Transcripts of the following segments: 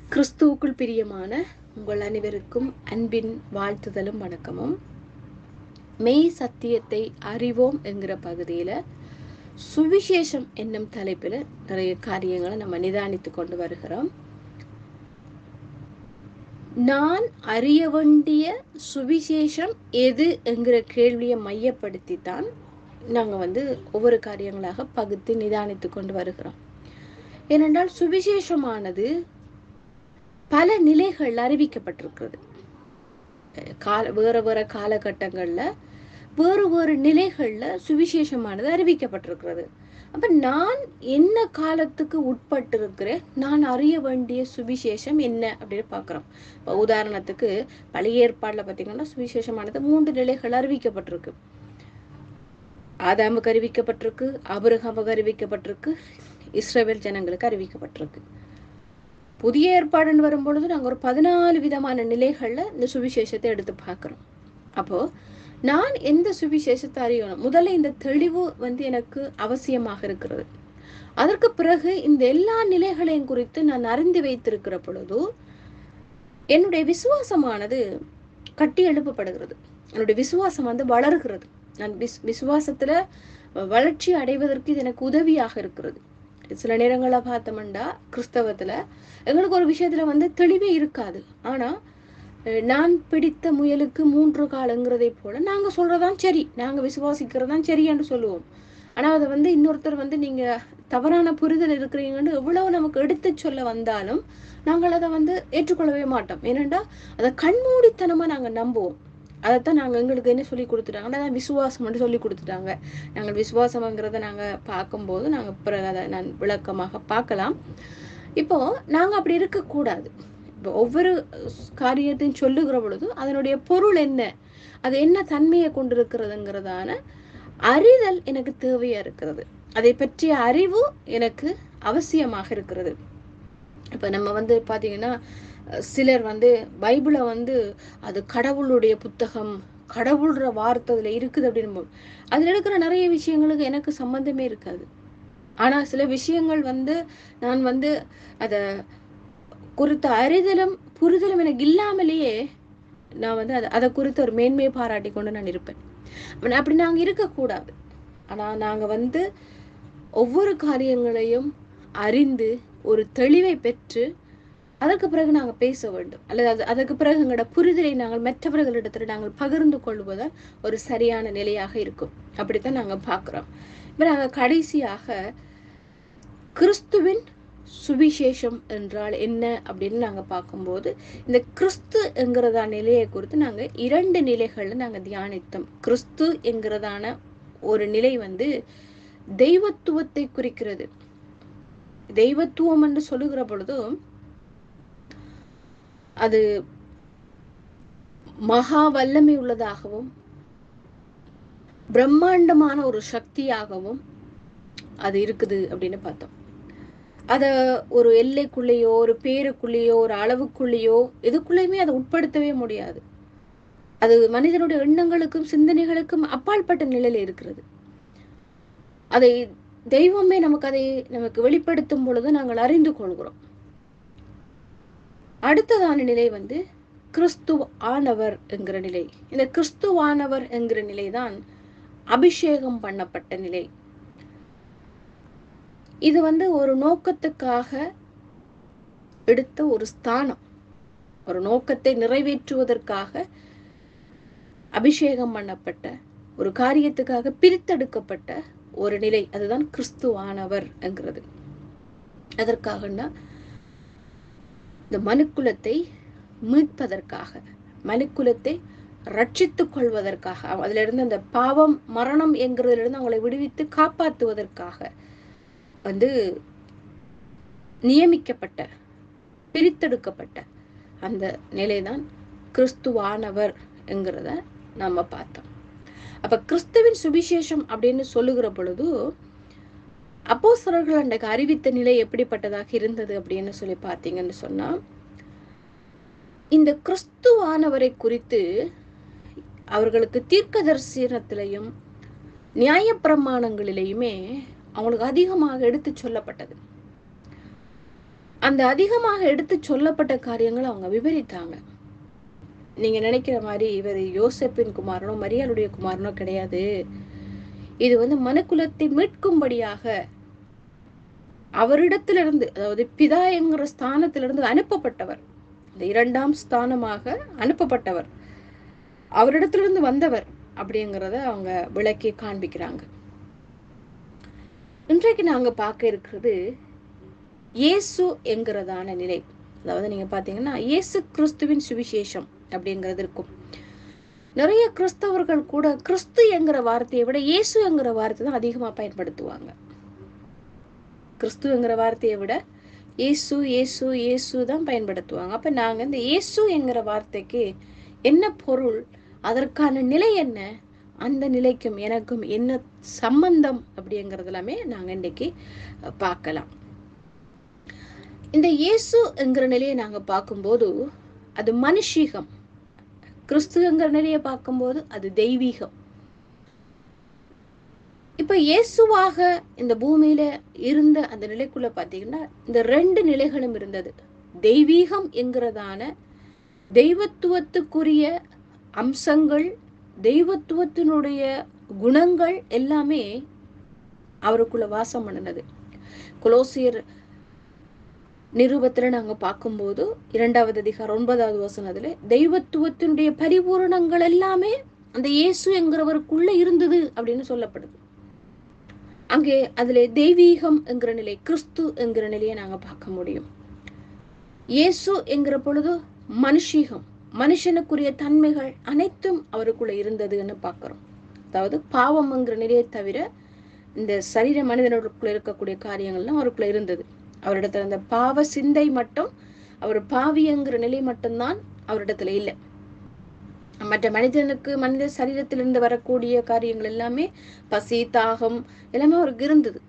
கிறிஸ்துவுக்குள் பிரியமான உங்கள் அனைவருக்கும் அன்பின் வாழ்த்துதலும் வணக்கமும் மெய் சத்தியத்தை அறிவோம் என்கிற பகுதியில சுவிசேஷம் என்னும் தலைப்பில் நிறைய காரியங்களை நம்ம நிதானித்து கொண்டு வருகிறோம் நான் அறிய வேண்டிய சுவிசேஷம் எது என்கிற கேள்வியை மையப்படுத்தி தான் நாங்கள் வந்து ஒவ்வொரு காரியங்களாக பகுத்து நிதானித்து கொண்டு வருகிறோம் ஏனென்றால் சுவிசேஷமானது பல நிலைகள் அறிவிக்கப்பட்டிருக்கிறது கால வேற வேற காலகட்டங்கள்ல வேறு வேறு நிலைகள்ல சுவிசேஷமானது அறிவிக்கப்பட்டிருக்கிறது அப்ப நான் என்ன காலத்துக்கு உட்பட்டிருக்கிறேன் நான் அறிய வேண்டிய சுவிசேஷம் என்ன அப்படின்னு பாக்குறோம் இப்போ உதாரணத்துக்கு பழைய ஏற்பாடுல பாத்தீங்கன்னா சுவிசேஷமானது மூன்று நிலைகள் அறிவிக்கப்பட்டிருக்கு ஆதாமுக்கு அறிவிக்கப்பட்டிருக்கு அபிரகாமுக்கு அறிவிக்கப்பட்டிருக்கு இஸ்ரேல் ஜனங்களுக்கு அறிவிக்கப்பட்டிருக்கு புதிய ஏற்பாடுன்னு வரும்பொழுது நாங்கள் ஒரு பதினாலு விதமான நிலைகள்ல இந்த சுவிசேஷத்தை எடுத்து பார்க்குறோம் அப்போ நான் எந்த சுவிசேஷத்தை அறியணும் முதல்ல இந்த தெளிவு வந்து எனக்கு அவசியமாக இருக்கிறது அதற்கு பிறகு இந்த எல்லா நிலைகளையும் குறித்து நான் அறிந்து வைத்திருக்கிற பொழுது என்னுடைய விசுவாசமானது கட்டி எழுப்பப்படுகிறது என்னுடைய விசுவாசம் வந்து வளர்கிறது நான் விஸ் விசுவாசத்துல வளர்ச்சி அடைவதற்கு இது எனக்கு உதவியாக இருக்கிறது சில நேரங்களில் பார்த்தோம்னா கிறிஸ்தவத்துல எங்களுக்கு ஒரு விஷயத்துல வந்து தெளிவே இருக்காது ஆனா நான் பிடித்த முயலுக்கு மூன்று காலங்கிறதை போல நாங்க சொல்றதான் சரி நாங்க விசுவாசிக்கிறதான் சரி என்று சொல்லுவோம் ஆனா அதை வந்து இன்னொருத்தர் வந்து நீங்க தவறான புரிதல் இருக்கிறீங்கன்னு எவ்வளவு நமக்கு எடுத்து சொல்ல வந்தாலும் நாங்கள் அதை வந்து ஏற்றுக்கொள்ளவே மாட்டோம் ஏனென்றா அதை கண்மூடித்தனமா நாங்க நம்புவோம் அதைத்தான் நாங்கள் எங்களுக்கு என்ன சொல்லி கொடுத்துட்டாங்கன்னா அதான் விசுவாசம்னு சொல்லி கொடுத்துட்டாங்க நாங்கள் விசுவாசம்ங்கிறத நாங்கள் பார்க்கும்போது நாங்கள் பிறகு அதை நான் விளக்கமாக பார்க்கலாம் இப்போ நாங்கள் அப்படி இருக்கக்கூடாது இப்போ ஒவ்வொரு காரியத்தையும் சொல்லுகிற பொழுது அதனுடைய பொருள் என்ன அது என்ன தன்மையை கொண்டிருக்கிறதுங்கிறதான அறிதல் எனக்கு தேவையா இருக்கிறது அதை பற்றிய அறிவு எனக்கு அவசியமாக இருக்கிறது இப்போ நம்ம வந்து பார்த்தீங்கன்னா சிலர் வந்து பைபிளை வந்து அது கடவுளுடைய புத்தகம் கடவுள்ற வார்த்தை அதுல இருக்குது அப்படின்னு அதுல இருக்கிற நிறைய விஷயங்களுக்கு எனக்கு சம்பந்தமே இருக்காது ஆனா சில விஷயங்கள் வந்து நான் வந்து அத குறித்த அறிதலும் புரிதலும் எனக்கு இல்லாமலேயே நான் வந்து அதை அதை குறித்து ஒரு மேன்மையை பாராட்டி கொண்டு நான் இருப்பேன் அப்படி நாங்க இருக்கக்கூடாது ஆனா நாங்க வந்து ஒவ்வொரு காரியங்களையும் அறிந்து ஒரு தெளிவை பெற்று அதற்கு பிறகு நாங்கள் பேச வேண்டும் அல்லது அது அதற்கு பிறகு எங்களோட புரிதலை நாங்கள் மற்றவர்களிடத்தில் நாங்கள் பகிர்ந்து கொள்வதால் ஒரு சரியான நிலையாக இருக்கும் அப்படித்தான் நாங்கள் பார்க்குறோம் இப்போ நாங்கள் கடைசியாக கிறிஸ்துவின் சுவிசேஷம் என்றால் என்ன அப்படின்னு நாங்கள் பார்க்கும்போது இந்த கிறிஸ்து என்கிறதா நிலையை குறித்து நாங்கள் இரண்டு நிலைகளில் நாங்கள் தியானித்தோம் கிறிஸ்து என்கிறதான ஒரு நிலை வந்து தெய்வத்துவத்தை குறிக்கிறது தெய்வத்துவம் என்று சொல்லுகிற பொழுதும் அது மகா வல்லமை உள்ளதாகவும் பிரம்மாண்டமான ஒரு சக்தியாகவும் அது இருக்குது அப்படின்னு பார்த்தோம் அத ஒரு எல்லைக்குள்ளேயோ ஒரு பேருக்குள்ளேயோ ஒரு அளவுக்குள்ளேயோ எதுக்குள்ளேயுமே அதை உட்படுத்தவே முடியாது அது மனிதனுடைய எண்ணங்களுக்கும் சிந்தனைகளுக்கும் அப்பாற்பட்ட நிலையில இருக்கிறது அதை தெய்வமே நமக்கு அதை நமக்கு வெளிப்படுத்தும் பொழுது நாங்கள் அறிந்து கொள்கிறோம் அடுத்ததான நிலை வந்து கிறிஸ்து ஆனவர் என்கிற நிலை இந்த கிறிஸ்துவானவர் என்கிற நிலைதான் அபிஷேகம் பண்ணப்பட்ட நிலை இது வந்து ஒரு நோக்கத்துக்காக எடுத்த ஒரு ஸ்தானம் ஒரு நோக்கத்தை நிறைவேற்றுவதற்காக அபிஷேகம் பண்ணப்பட்ட ஒரு காரியத்துக்காக பிரித்தெடுக்கப்பட்ட ஒரு நிலை அதுதான் கிறிஸ்துவானவர் என்கிறது அதற்காகன்னா இந்த மனுக்குலத்தை மீட்பதற்காக மனுக்குலத்தை ரட்சித்துக் கொள்வதற்காக அதுல இருந்து அந்த பாவம் மரணம் என்கிறதுல இருந்து அவங்களை விடுவித்து காப்பாற்றுவதற்காக வந்து நியமிக்கப்பட்ட பிரித்தெடுக்கப்பட்ட அந்த நிலைதான் கிறிஸ்துவானவர் என்கிறத நம்ம பார்த்தோம் அப்ப கிறிஸ்துவின் சுவிசேஷம் அப்படின்னு சொல்லுகிற பொழுது அப்போஸ்தலர்கள் அன்றைக்கு அறிவித்த நிலை எப்படிப்பட்டதாக இருந்தது அப்படின்னு சொல்லி பார்த்தீங்கன்னு சொன்னா இந்த கிறிஸ்துவானவரை குறித்து அவர்களுக்கு தீர்க்க தரிசனத்திலையும் நியாயப்பிரமாணங்களிலேயுமே அவங்களுக்கு அதிகமாக எடுத்து சொல்லப்பட்டது அந்த அதிகமாக எடுத்து சொல்லப்பட்ட காரியங்களை அவங்க விவரித்தாங்க நீங்க நினைக்கிற மாதிரி இவர் யோசப்பின் குமாரனோ மரியாளுடைய குமாரனோ கிடையாது இது வந்து மனுக்குலத்தை மீட்கும்படியாக அவரிடத்திலிருந்து அதாவது பிதா என்கிற ஸ்தானத்திலிருந்து அனுப்பப்பட்டவர் இந்த இரண்டாம் ஸ்தானமாக அனுப்பப்பட்டவர் அவரிடத்திலிருந்து வந்தவர் அப்படிங்கிறத அவங்க விளக்கி காண்பிக்கிறாங்க இன்றைக்கு நாங்க பார்க்க இருக்கிறது இயேசு என்கிறதான நிலை அதாவது நீங்க பாத்தீங்கன்னா இயேசு கிறிஸ்துவின் சுவிசேஷம் அப்படிங்கிறது இருக்கும் நிறைய கிறிஸ்தவர்கள் கூட கிறிஸ்து என்கிற வார்த்தையை விட இயேசு என்கிற வார்த்தை தான் அதிகமா பயன்படுத்துவாங்க கிறிஸ்துங்கிற வார்த்தையை விட இயேசு இயேசு இயேசு தான் பயன்படுத்துவாங்க அப்ப நாங்க இந்த இயேசு என்கிற வார்த்தைக்கு என்ன பொருள் அதற்கான நிலை என்ன அந்த நிலைக்கும் எனக்கும் என்ன சம்பந்தம் அப்படிங்கிறது எல்லாமே நாங்க இன்னைக்கு பார்க்கலாம் இந்த இயேசு என்கிற நிலையை நாங்க பார்க்கும்போது அது மனுஷீகம் கிறிஸ்துங்கிற நிலையை பார்க்கும்போது அது தெய்வீகம் இப்ப இயேசுவாக இந்த பூமியில இருந்த அந்த நிலைக்குள்ள பாத்தீங்கன்னா இந்த ரெண்டு நிலைகளும் இருந்தது தெய்வீகம் என்கிறதான தெய்வத்துவத்துக்குரிய அம்சங்கள் தெய்வத்துவத்தினுடைய குணங்கள் எல்லாமே அவருக்குள்ள வாசம் பண்ணினது குலோசியர் நிருபத்துல நாங்க பார்க்கும்போது இரண்டாவது அதிகாரம் ஒன்பதாவது வசனத்துல தெய்வத்துவத்தினுடைய பரிபூரணங்கள் எல்லாமே அந்த இயேசு என்கிறவருக்குள்ள இருந்தது அப்படின்னு சொல்லப்படுது அங்கே அதுல தெய்வீகம் என்கிற நிலை கிறிஸ்து என்கிற நிலையை நாங்க பார்க்க முடியும் இயேசு என்கிற பொழுது மனுஷீகம் மனுஷனுக்குரிய தன்மைகள் அனைத்தும் அவருக்குள்ள இருந்ததுன்னு பார்க்கிறோம் அதாவது பாவம் என்கிற நிலையை தவிர இந்த சரீர மனிதனுக்குள்ள இருக்கக்கூடிய காரியங்கள்லாம் அவருக்குள்ள இருந்தது அவரிடத்துல அந்த பாவ சிந்தை மட்டும் அவர் பாவியங்கிற நிலை மட்டும்தான் அவரிடத்துல இல்லை மற்ற மனிதனுக்கு மனித சரீரத்திலிருந்து வரக்கூடிய காரியங்கள் எல்லாமே பசி தாகம் எல்லாமே அவருக்கு இருந்தது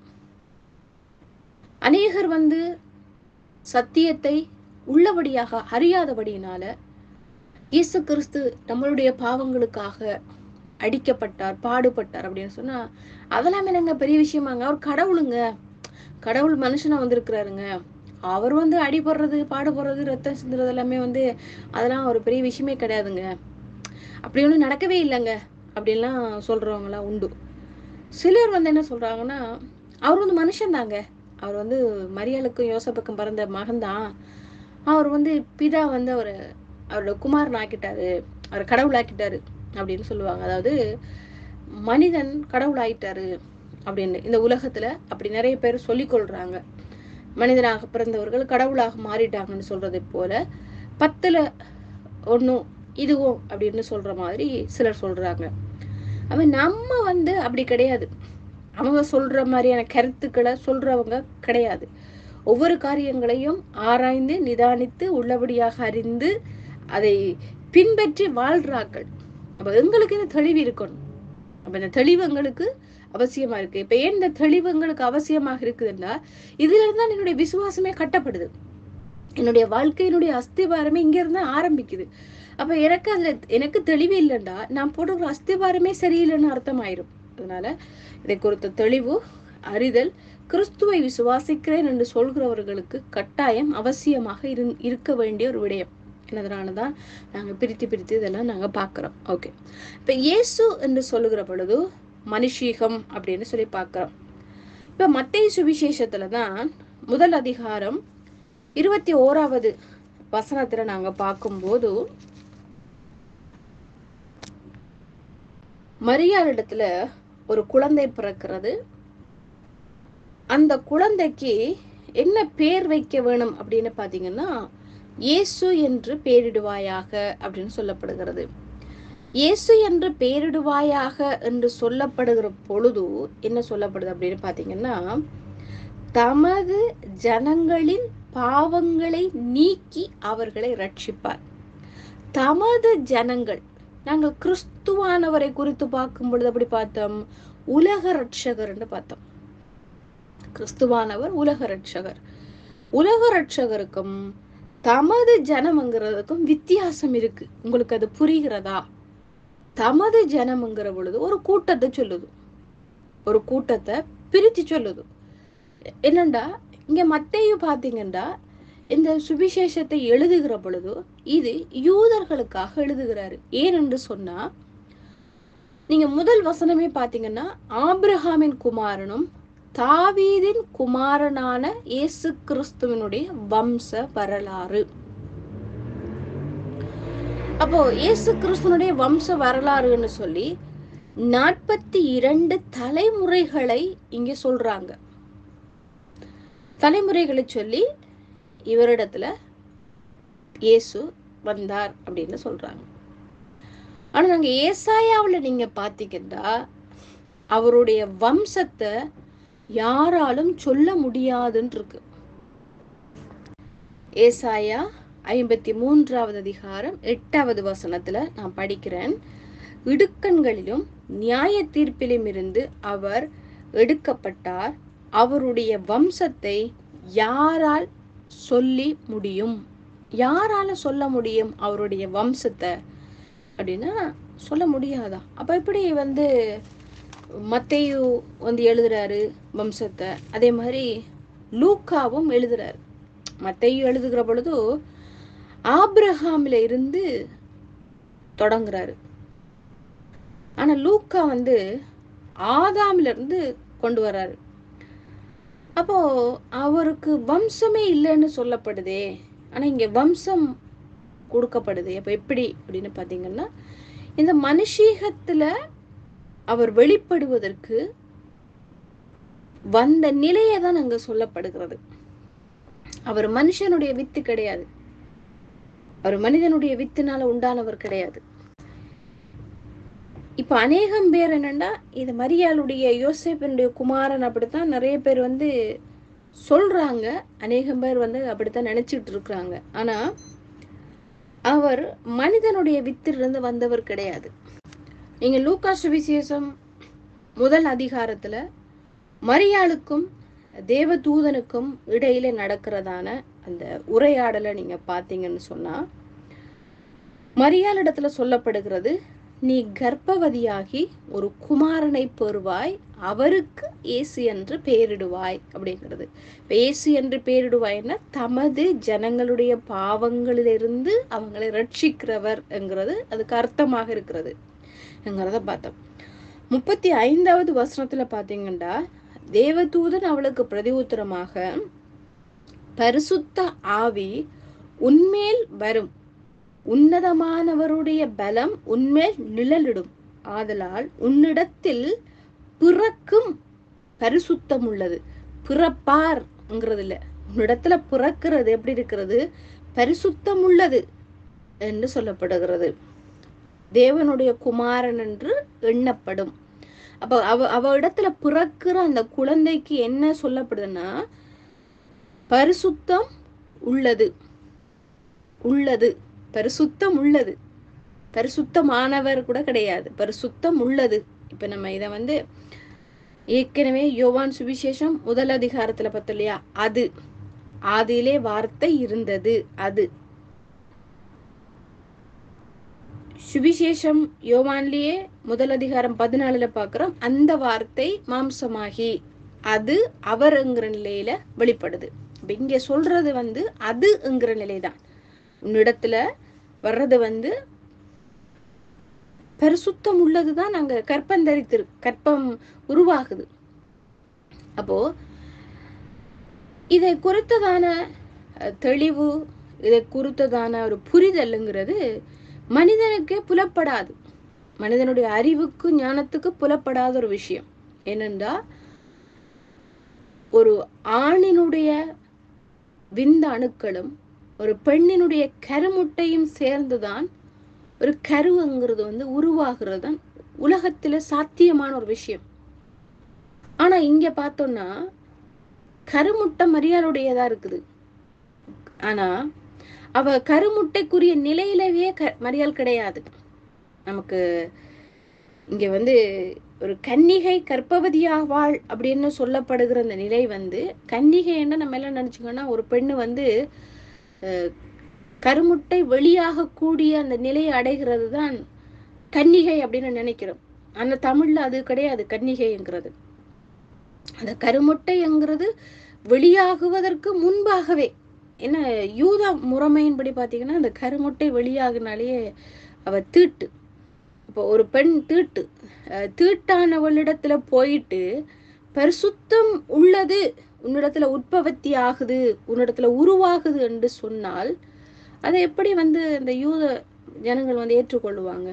அநேகர் வந்து சத்தியத்தை உள்ளபடியாக அறியாதபடியினால இயேசு கிறிஸ்து நம்மளுடைய பாவங்களுக்காக அடிக்கப்பட்டார் பாடுபட்டார் அப்படின்னு சொன்னா அதெல்லாம் என்னங்க பெரிய விஷயமாங்க அவர் கடவுளுங்க கடவுள் மனுஷனா வந்திருக்கிறாருங்க அவர் வந்து அடிபடுறது பாடுபடுறது ரத்தம் சிந்துறது எல்லாமே வந்து அதெல்லாம் ஒரு பெரிய விஷயமே கிடையாதுங்க அப்படி ஒன்றும் நடக்கவே இல்லைங்க அப்படின்லாம் சொல்றவங்கலாம் உண்டு சிலர் வந்து என்ன சொல்றாங்கன்னா அவர் வந்து மனுஷன் தாங்க அவர் வந்து மரியாளுக்கும் யோசப்புக்கும் பிறந்த மகன்தான் அவர் வந்து பிதா வந்து அவர் அவரோட குமாரன் ஆக்கிட்டாரு அவர் கடவுள் ஆக்கிட்டாரு அப்படின்னு சொல்லுவாங்க அதாவது மனிதன் கடவுள் ஆயிட்டாரு அப்படின்னு இந்த உலகத்துல அப்படி நிறைய பேர் சொல்லிக் கொள்றாங்க மனிதனாக பிறந்தவர்கள் கடவுளாக மாறிட்டாங்கன்னு சொல்றதை போல பத்துல ஒன்றும் இதுவும் அப்படின்னு சொல்ற மாதிரி சிலர் சொல்றாங்க அவன் நம்ம வந்து அப்படி கிடையாது அவங்க சொல்ற மாதிரியான கருத்துக்களை சொல்றவங்க கிடையாது ஒவ்வொரு காரியங்களையும் ஆராய்ந்து நிதானித்து உள்ளபடியாக அறிந்து அதை பின்பற்றி வாழ்றாக்கள் அப்ப எங்களுக்கு இந்த தெளிவு இருக்கணும் அப்ப இந்த தெளிவு எங்களுக்கு அவசியமா இருக்கு இப்ப ஏன் இந்த தெளிவு எங்களுக்கு அவசியமாக இருக்குதுன்னா இதுல இருந்தா என்னுடைய விசுவாசமே கட்டப்படுது என்னுடைய வாழ்க்கையினுடைய அஸ்திவாரமே இங்க இருந்து ஆரம்பிக்குது அப்ப எனக்கு அதுல எனக்கு தெளிவு இல்லைண்டா நான் போடுற அஸ்திவாரமே சரியில்லைன்னு அர்த்தம் ஆயிரும் அதனால இதை குறித்த தெளிவு அறிதல் கிறிஸ்துவை விசுவாசிக்கிறேன் என்று சொல்கிறவர்களுக்கு கட்டாயம் அவசியமாக இரு இருக்க வேண்டிய ஒரு விடயம் அதனாலதான் நாங்க பிரித்து பிரித்து இதெல்லாம் நாங்க பாக்குறோம் ஓகே இப்ப இயேசு என்று சொல்லுகிற பொழுது மனுஷீகம் அப்படின்னு சொல்லி பார்க்கிறோம் இப்ப மத்திய சுவிசேஷத்துல தான் முதல் அதிகாரம் இருபத்தி ஓராவது வசனத்துல நாங்க பார்க்கும்போது மரியாளிடத்துல ஒரு குழந்தை பிறக்கிறது அந்த குழந்தைக்கு என்ன பேர் வைக்க வேணும் அப்படின்னு பாத்தீங்கன்னா இயேசு என்று பெயரிடுவாயாக அப்படின்னு சொல்லப்படுகிறது இயேசு என்று பெயரிடுவாயாக என்று சொல்லப்படுகிற பொழுது என்ன சொல்லப்படுது அப்படின்னு பாத்தீங்கன்னா தமது ஜனங்களின் பாவங்களை நீக்கி அவர்களை ரட்சிப்பார் தமது ஜனங்கள் நாங்கள் கிறிஸ்துவானவரை குறித்து பார்க்கும் பொழுது அப்படி பார்த்தோம் உலக ரட்சகர்னு பார்த்தோம் கிறிஸ்துவானவர் உலக ரட்சகர் உலக ரட்சகருக்கும் தமது ஜனம்ங்கிறதுக்கும் வித்தியாசம் இருக்கு உங்களுக்கு அது புரிகிறதா தமது ஜனம்ங்கிற பொழுது ஒரு கூட்டத்தை சொல்லுது ஒரு கூட்டத்தை பிரிச்சு சொல்லுது என்னண்டா இங்க மத்தையும் பாத்தீங்கன்னா இந்த சுவிசேஷத்தை எழுதுகிற பொழுது இது யூதர்களுக்காக எழுதுகிறாரு ஏனென்று சொன்னா நீங்க முதல் வசனமே பாத்தீங்கன்னா ஆபிரகாமின் குமாரனும் தாவீதின் குமாரனான இயேசு கிறிஸ்துவனுடைய வம்ச வரலாறு அப்போ இயேசு கிறிஸ்துவனுடைய வம்ச வரலாறுன்னு சொல்லி நாற்பத்தி இரண்டு தலைமுறைகளை இங்க சொல்றாங்க தலைமுறைகளை சொல்லி இவரிடத்துல இயேசு வந்தார் அப்படின்னு சொல்றாங்க ஆனா நாங்க ஏசாயாவுல நீங்க பாத்தீங்கன்னா அவருடைய வம்சத்தை யாராலும் சொல்ல முடியாதுன்னு இருக்கு ஏசாயா ஐம்பத்தி மூன்றாவது அதிகாரம் எட்டாவது வசனத்துல நான் படிக்கிறேன் இடுக்கண்களிலும் நியாய தீர்ப்பிலும் இருந்து அவர் எடுக்கப்பட்டார் அவருடைய வம்சத்தை யாரால் சொல்லி முடியும் யாரால சொல்ல முடியும் அவருடைய வம்சத்தை அப்படின்னா சொல்ல முடியாதா அப்ப எப்படி வந்து மத்தேயு வந்து எழுதுறாரு வம்சத்தை அதே மாதிரி லூக்காவும் எழுதுறாரு மத்தேயு எழுதுகிற பொழுது ஆபிரஹாமில இருந்து தொடங்குறாரு ஆனா லூக்கா வந்து ஆதாமில இருந்து கொண்டு வர்றாரு அப்போ அவருக்கு வம்சமே இல்லைன்னு சொல்லப்படுதே ஆனா இங்க வம்சம் கொடுக்கப்படுது அப்ப எப்படி அப்படின்னு பாத்தீங்கன்னா இந்த மனுஷீகத்துல அவர் வெளிப்படுவதற்கு வந்த நிலையை தான் அங்க சொல்லப்படுகிறது அவர் மனுஷனுடைய வித்து கிடையாது அவர் மனிதனுடைய வித்துனால உண்டானவர் கிடையாது இப்ப அநேகம் பேர் என்னன்னா இது மரியாளுடைய யோசேப்பினுடைய குமாரன் அப்படித்தான் நிறைய பேர் வந்து சொல்றாங்க அநேகம் பேர் வந்து அப்படித்தான் நினைச்சிட்டு இருக்கிறாங்க ஆனா அவர் மனிதனுடைய வித்திலிருந்து வந்தவர் கிடையாது நீங்க லூக்கா சுவிசேஷம் முதல் அதிகாரத்துல மரியாளுக்கும் தேவதூதனுக்கும் இடையில நடக்கிறதான அந்த உரையாடலை நீங்க பாத்தீங்கன்னு சொன்னா மரியாளிடத்துல சொல்லப்படுகிறது நீ கர்ப்பவதியாகி ஒரு குமாரனை பெறுவாய் அவருக்கு ஏசு என்று பெயரிடுவாய் அப்படிங்கிறது இப்ப ஏசு என்று பெயரிடுவாய்னா தமது ஜனங்களுடைய பாவங்களிலிருந்து அவங்களை ரட்சிக்கிறவர் என்கிறது அதுக்கு அர்த்தமாக இருக்கிறது என்கிறத பார்த்தோம் முப்பத்தி ஐந்தாவது வசனத்துல பாத்தீங்கன்னா தேவதூதன் அவளுக்கு பிரதி உத்தரமாக பரிசுத்த ஆவி உன்மேல் வரும் உன்னதமானவருடைய பலம் உன்மேல் நிழலிடும் ஆதலால் உன்னிடத்தில் பிறக்கும் பரிசுத்தம் உள்ளது பிறப்பார்ங்கிறது இல்ல உன்னிடத்துல பிறக்கிறது எப்படி இருக்கிறது பரிசுத்தம் உள்ளது என்று சொல்லப்படுகிறது தேவனுடைய குமாரன் என்று எண்ணப்படும் அப்ப அவ அவ இடத்துல பிறக்கிற அந்த குழந்தைக்கு என்ன சொல்லப்படுதுன்னா பரிசுத்தம் உள்ளது உள்ளது பரிசுத்தம் உள்ளது பரிசுத்தமானவர் கூட கிடையாது பரிசுத்தம் உள்ளது இப்ப நம்ம இத வந்து ஏற்கனவே யோவான் சுவிசேஷம் முதல் அதிகாரத்துல பார்த்தோம் இல்லையா அது ஆதியிலே வார்த்தை இருந்தது அது சுவிசேஷம் யோவான்லயே முதல் அதிகாரம் பதினாலுல பாக்குறோம் அந்த வார்த்தை மாம்சமாகி அது அவர்ங்கிற நிலையில வெளிப்படுது அப்ப இங்க சொல்றது வந்து அதுங்கிற நிலைதான் உன்னிடத்துல வர்றது வந்து பரிசுத்தம் உள்ளதுதான் நாங்க கற்பம் தரித்திரு கற்பம் உருவாகுது அப்போ இதை குறித்ததான அஹ், தெளிவு இதை குறித்ததான ஒரு புரிதல்ங்கிறது மனிதனுக்கே புலப்படாது மனிதனுடைய அறிவுக்கு ஞானத்துக்கு புலப்படாத ஒரு விஷயம் ஏனென்றா ஒரு ஆணினுடைய விந்த அணுக்களும் ஒரு பெண்ணினுடைய கருமுட்டையும் சேர்ந்துதான் ஒரு கருவுங்கிறது வந்து உருவாகிறது தான் உலகத்துல சாத்தியமான ஒரு விஷயம் ஆனா இங்க பார்த்தோம்னா கருமுட்டை மரியாளுடையதா இருக்குது ஆனா அவ கருமுட்டைக்குரிய நிலையிலவே க மரியாள் கிடையாது நமக்கு இங்க வந்து ஒரு கன்னிகை கர்ப்பவதியாவாள் அப்படின்னு சொல்லப்படுகிற அந்த நிலை வந்து கன்னிகை என்ன நம்ம எல்லாம் நினைச்சுக்கோன்னா ஒரு பெண்ணு வந்து அஹ், கருமுட்டை வெளியாக கூடிய அந்த நிலையை அடைகிறது தான் கன்னிகை அப்படின்னு நினைக்கிறோம் ஆனா தமிழ்ல அது கிடையாது கன்னிகைங்கிறது அந்த கருமுட்டைங்கிறது வெளியாகுவதற்கு முன்பாகவே என்ன யூத முறைமையின்படி பார்த்தீங்கன்னா அந்த கருமுட்டை வெளியாகினாலேயே அவ தீட்டு இப்போ ஒரு பெண் தீட்டு அஹ் தீட்டானவளிடத்துல போயிட்டு பரிசுத்தம் உள்ளது உன்னிடத்துல உற்பத்தி ஆகுது உன்னிடத்துல உருவாகுது என்று சொன்னால் அதை எப்படி வந்து இந்த யூத ஜனங்கள் வந்து ஏற்றுக்கொள்ளுவாங்க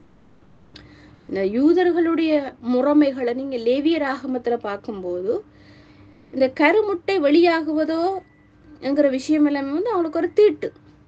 இந்த யூதர்களுடைய முறைமைகளை நீங்க லேவியர் ஆகமத்துல பார்க்கும்போது இந்த கருமுட்டை வெளியாகுவதோ என்கிற விஷயம் எல்லாமே வந்து அவளுக்கு ஒரு தீட்டு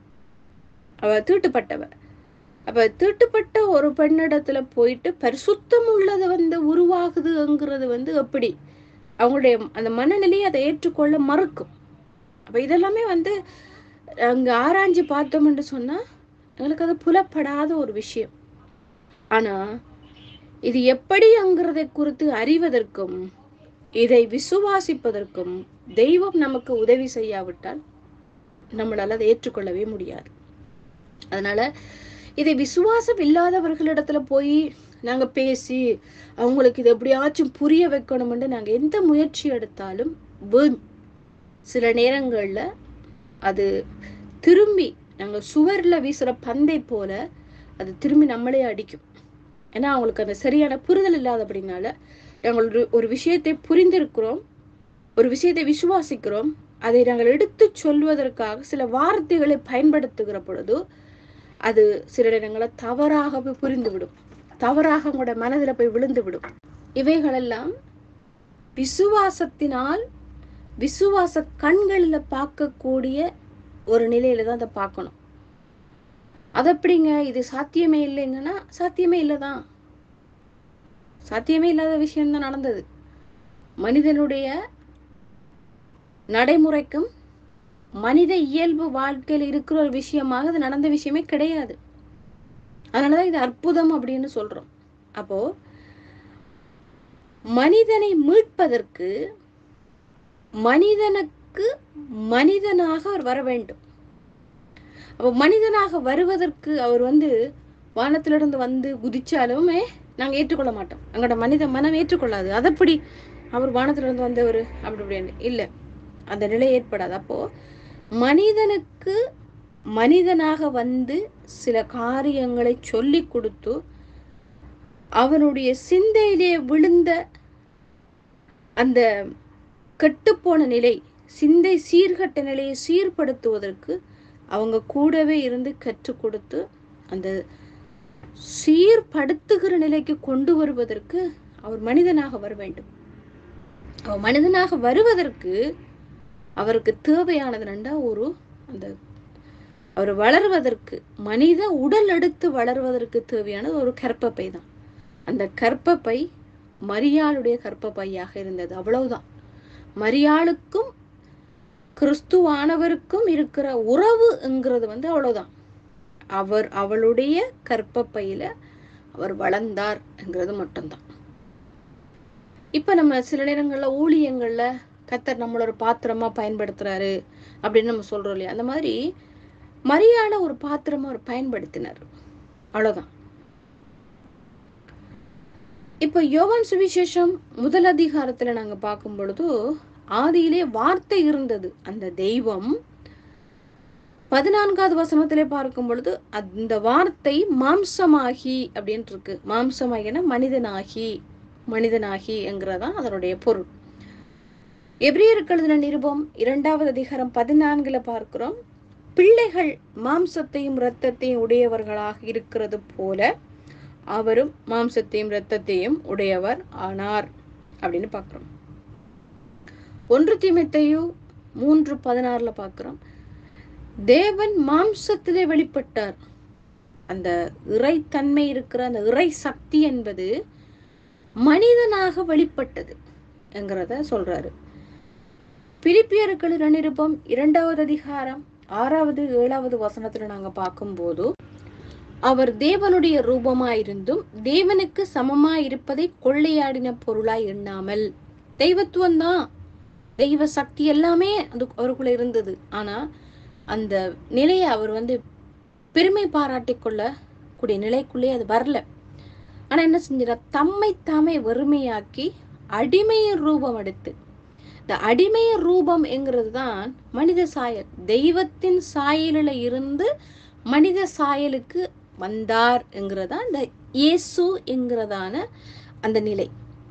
அவ தீட்டுப்பட்டவ அப்ப தீட்டுப்பட்ட ஒரு பெண்ணிடத்துல போயிட்டு பரிசுத்தம் உள்ளது வந்து உருவாகுதுங்கிறது வந்து எப்படி அவங்களுடைய அந்த மனநிலையை அதை ஏற்றுக்கொள்ள மறுக்கும் அப்ப இதெல்லாமே வந்து அங்க ஆராய்ஞ்சு பார்த்தோம் என்று சொன்னா எங்களுக்கு அது புலப்படாத ஒரு விஷயம் ஆனா இது எப்படிங்கிறதை குறித்து அறிவதற்கும் இதை விசுவாசிப்பதற்கும் தெய்வம் நமக்கு உதவி செய்யாவிட்டால் நம்மளால அதை ஏற்றுக்கொள்ளவே முடியாது அதனால இதை விசுவாசம் இல்லாதவர்களிடத்துல போய் நாங்க பேசி அவங்களுக்கு இது எப்படியாச்சும் புரிய வைக்கணும்னு நாங்க எந்த முயற்சி எடுத்தாலும் வீண் சில நேரங்கள்ல அது திரும்பி நாங்க சுவர்ல வீசுற பந்தை போல அது திரும்பி நம்மளே அடிக்கும் ஏன்னா அவங்களுக்கு அந்த சரியான புரிதல் இல்லாதபடினால நாங்கள் ஒரு ஒரு விஷயத்தை புரிந்திருக்கிறோம் ஒரு விஷயத்தை விசுவாசிக்கிறோம் அதை நாங்கள் எடுத்து சொல்வதற்காக சில வார்த்தைகளை பயன்படுத்துகிற பொழுது அது சில நேரங்களை தவறாக போய் புரிந்துவிடும் தவறாக உங்களோட மனதில் போய் விழுந்து விடும் இவைகளெல்லாம் விசுவாசத்தினால் விசுவாச கண்களில் பார்க்கக்கூடிய ஒரு நிலையில தான் அதை பார்க்கணும் அது எப்படிங்க இது சாத்தியமே இல்லைங்கன்னா சாத்தியமே இல்லைதான் சாத்தியமே இல்லாத விஷயம்தான் நடந்தது மனிதனுடைய நடைமுறைக்கும் மனித இயல்பு வாழ்க்கையில் இருக்கிற ஒரு விஷயமாக அது நடந்த விஷயமே கிடையாது அதனாலதான் இது அற்புதம் அப்படின்னு சொல்றோம் அப்போ மனிதனை மீட்பதற்கு மனிதனுக்கு மனிதனாக அவர் வர வேண்டும் அப்போ மனிதனாக வருவதற்கு அவர் வந்து வானத்திலிருந்து வந்து குதிச்சாலுமே நாங்க ஏற்றுக்கொள்ள மாட்டோம் எங்களோட மனித மனம் ஏற்றுக்கொள்ளாது அதப்படி அவர் வானத்திலிருந்து வந்தவர் அப்படி இப்படின்னு இல்லை அந்த நிலை ஏற்படாது அப்போ மனிதனுக்கு மனிதனாக வந்து சில காரியங்களை சொல்லி கொடுத்து அவனுடைய சிந்தையிலே விழுந்த அந்த கெட்டுப்போன நிலை சிந்தை சீர்கட்ட நிலையை சீர்படுத்துவதற்கு அவங்க கூடவே இருந்து கற்றுக் கொடுத்து அந்த சீர்படுத்துகிற நிலைக்கு கொண்டு வருவதற்கு அவர் மனிதனாக வர வேண்டும் அவர் மனிதனாக வருவதற்கு அவருக்கு தேவையானது ரெண்டா ஒரு அந்த அவர் வளர்வதற்கு மனித உடல் எடுத்து வளர்வதற்கு தேவையானது ஒரு கற்பப்பை தான் அந்த கற்பப்பை மரியாளுடைய கற்பப்பையாக இருந்தது அவ்வளவுதான் மரியாளுக்கும் கிறிஸ்துவானவருக்கும் இருக்கிற உறவுங்கிறது வந்து அவ்வளவுதான் அவர் அவளுடைய கற்பப்பையில அவர் வளர்ந்தார் என்கிறது மட்டும்தான் இப்ப நம்ம சில நேரங்கள்ல ஊழியங்கள்ல கத்தர் நம்மள ஒரு பாத்திரமா பயன்படுத்துறாரு அப்படின்னு நம்ம சொல்றோம் இல்லையா அந்த மாதிரி மரியாத ஒரு பாத்திரமா அவர் பயன்படுத்தினார் அவ்வளவுதான் இப்ப யோவான் சுவிசேஷம் முதல் அதிகாரத்துல நாங்க பார்க்கும் பொழுது ஆதியிலே வார்த்தை இருந்தது அந்த தெய்வம் பதினான்காவது வசனத்திலே பார்க்கும் பொழுது அந்த வார்த்தை மாம்சமாகி அப்படின்ட்டு இருக்கு மாம்சமாகினா மனிதனாகி மனிதனாகி என்கிறதான் அதனுடைய பொருள் எபிரியருக்கு எழுதின நிருபம் இரண்டாவது அதிகாரம் பதினான்குல பார்க்கிறோம் பிள்ளைகள் மாம்சத்தையும் இரத்தத்தையும் உடையவர்களாக இருக்கிறது போல அவரும் மாம்சத்தையும் இரத்தத்தையும் உடையவர் ஆனார் அப்படின்னு பார்க்கிறோம் ஒன்று தீமைத்தையோ மூன்று பதினாறுல பார்க்கிறோம் தேவன் மாம்சத்திலே வெளிப்பட்டார் அந்த இறைத்தன்மை இருக்கிற அந்த இறை சக்தி என்பது மனிதனாக வெளிப்பட்டது என்கிறத சொல்றாரு பிலிப்பியர்கள் நிருபம் இரண்டாவது அதிகாரம் ஆறாவது ஏழாவது வசனத்துல நாங்க பார்க்கும்போது அவர் தேவனுடைய ரூபமாயிருந்தும் தேவனுக்கு சமமாய் இருப்பதை கொள்ளையாடின பொருளாய் எண்ணாமல் தெய்வத்துவம் தான் தெய்வ சக்தி எல்லாமே அது அவருக்குள்ள இருந்தது ஆனா அந்த நிலையை அவர் வந்து பெருமை பாராட்டிக் கொள்ள கூடிய நிலைக்குள்ளே அது வரல ஆனா என்ன செஞ்சிட தம்மை தாமே வறுமையாக்கி அடிமையின் ரூபம் எடுத்து இந்த அடிமை ரூபம் என்கிறது தான் மனித சாயல் தெய்வத்தின் சாயலில் இருந்து மனித சாயலுக்கு வந்தார் என்கிறதா இந்த இயேசு என்கிறதான அந்த நிலை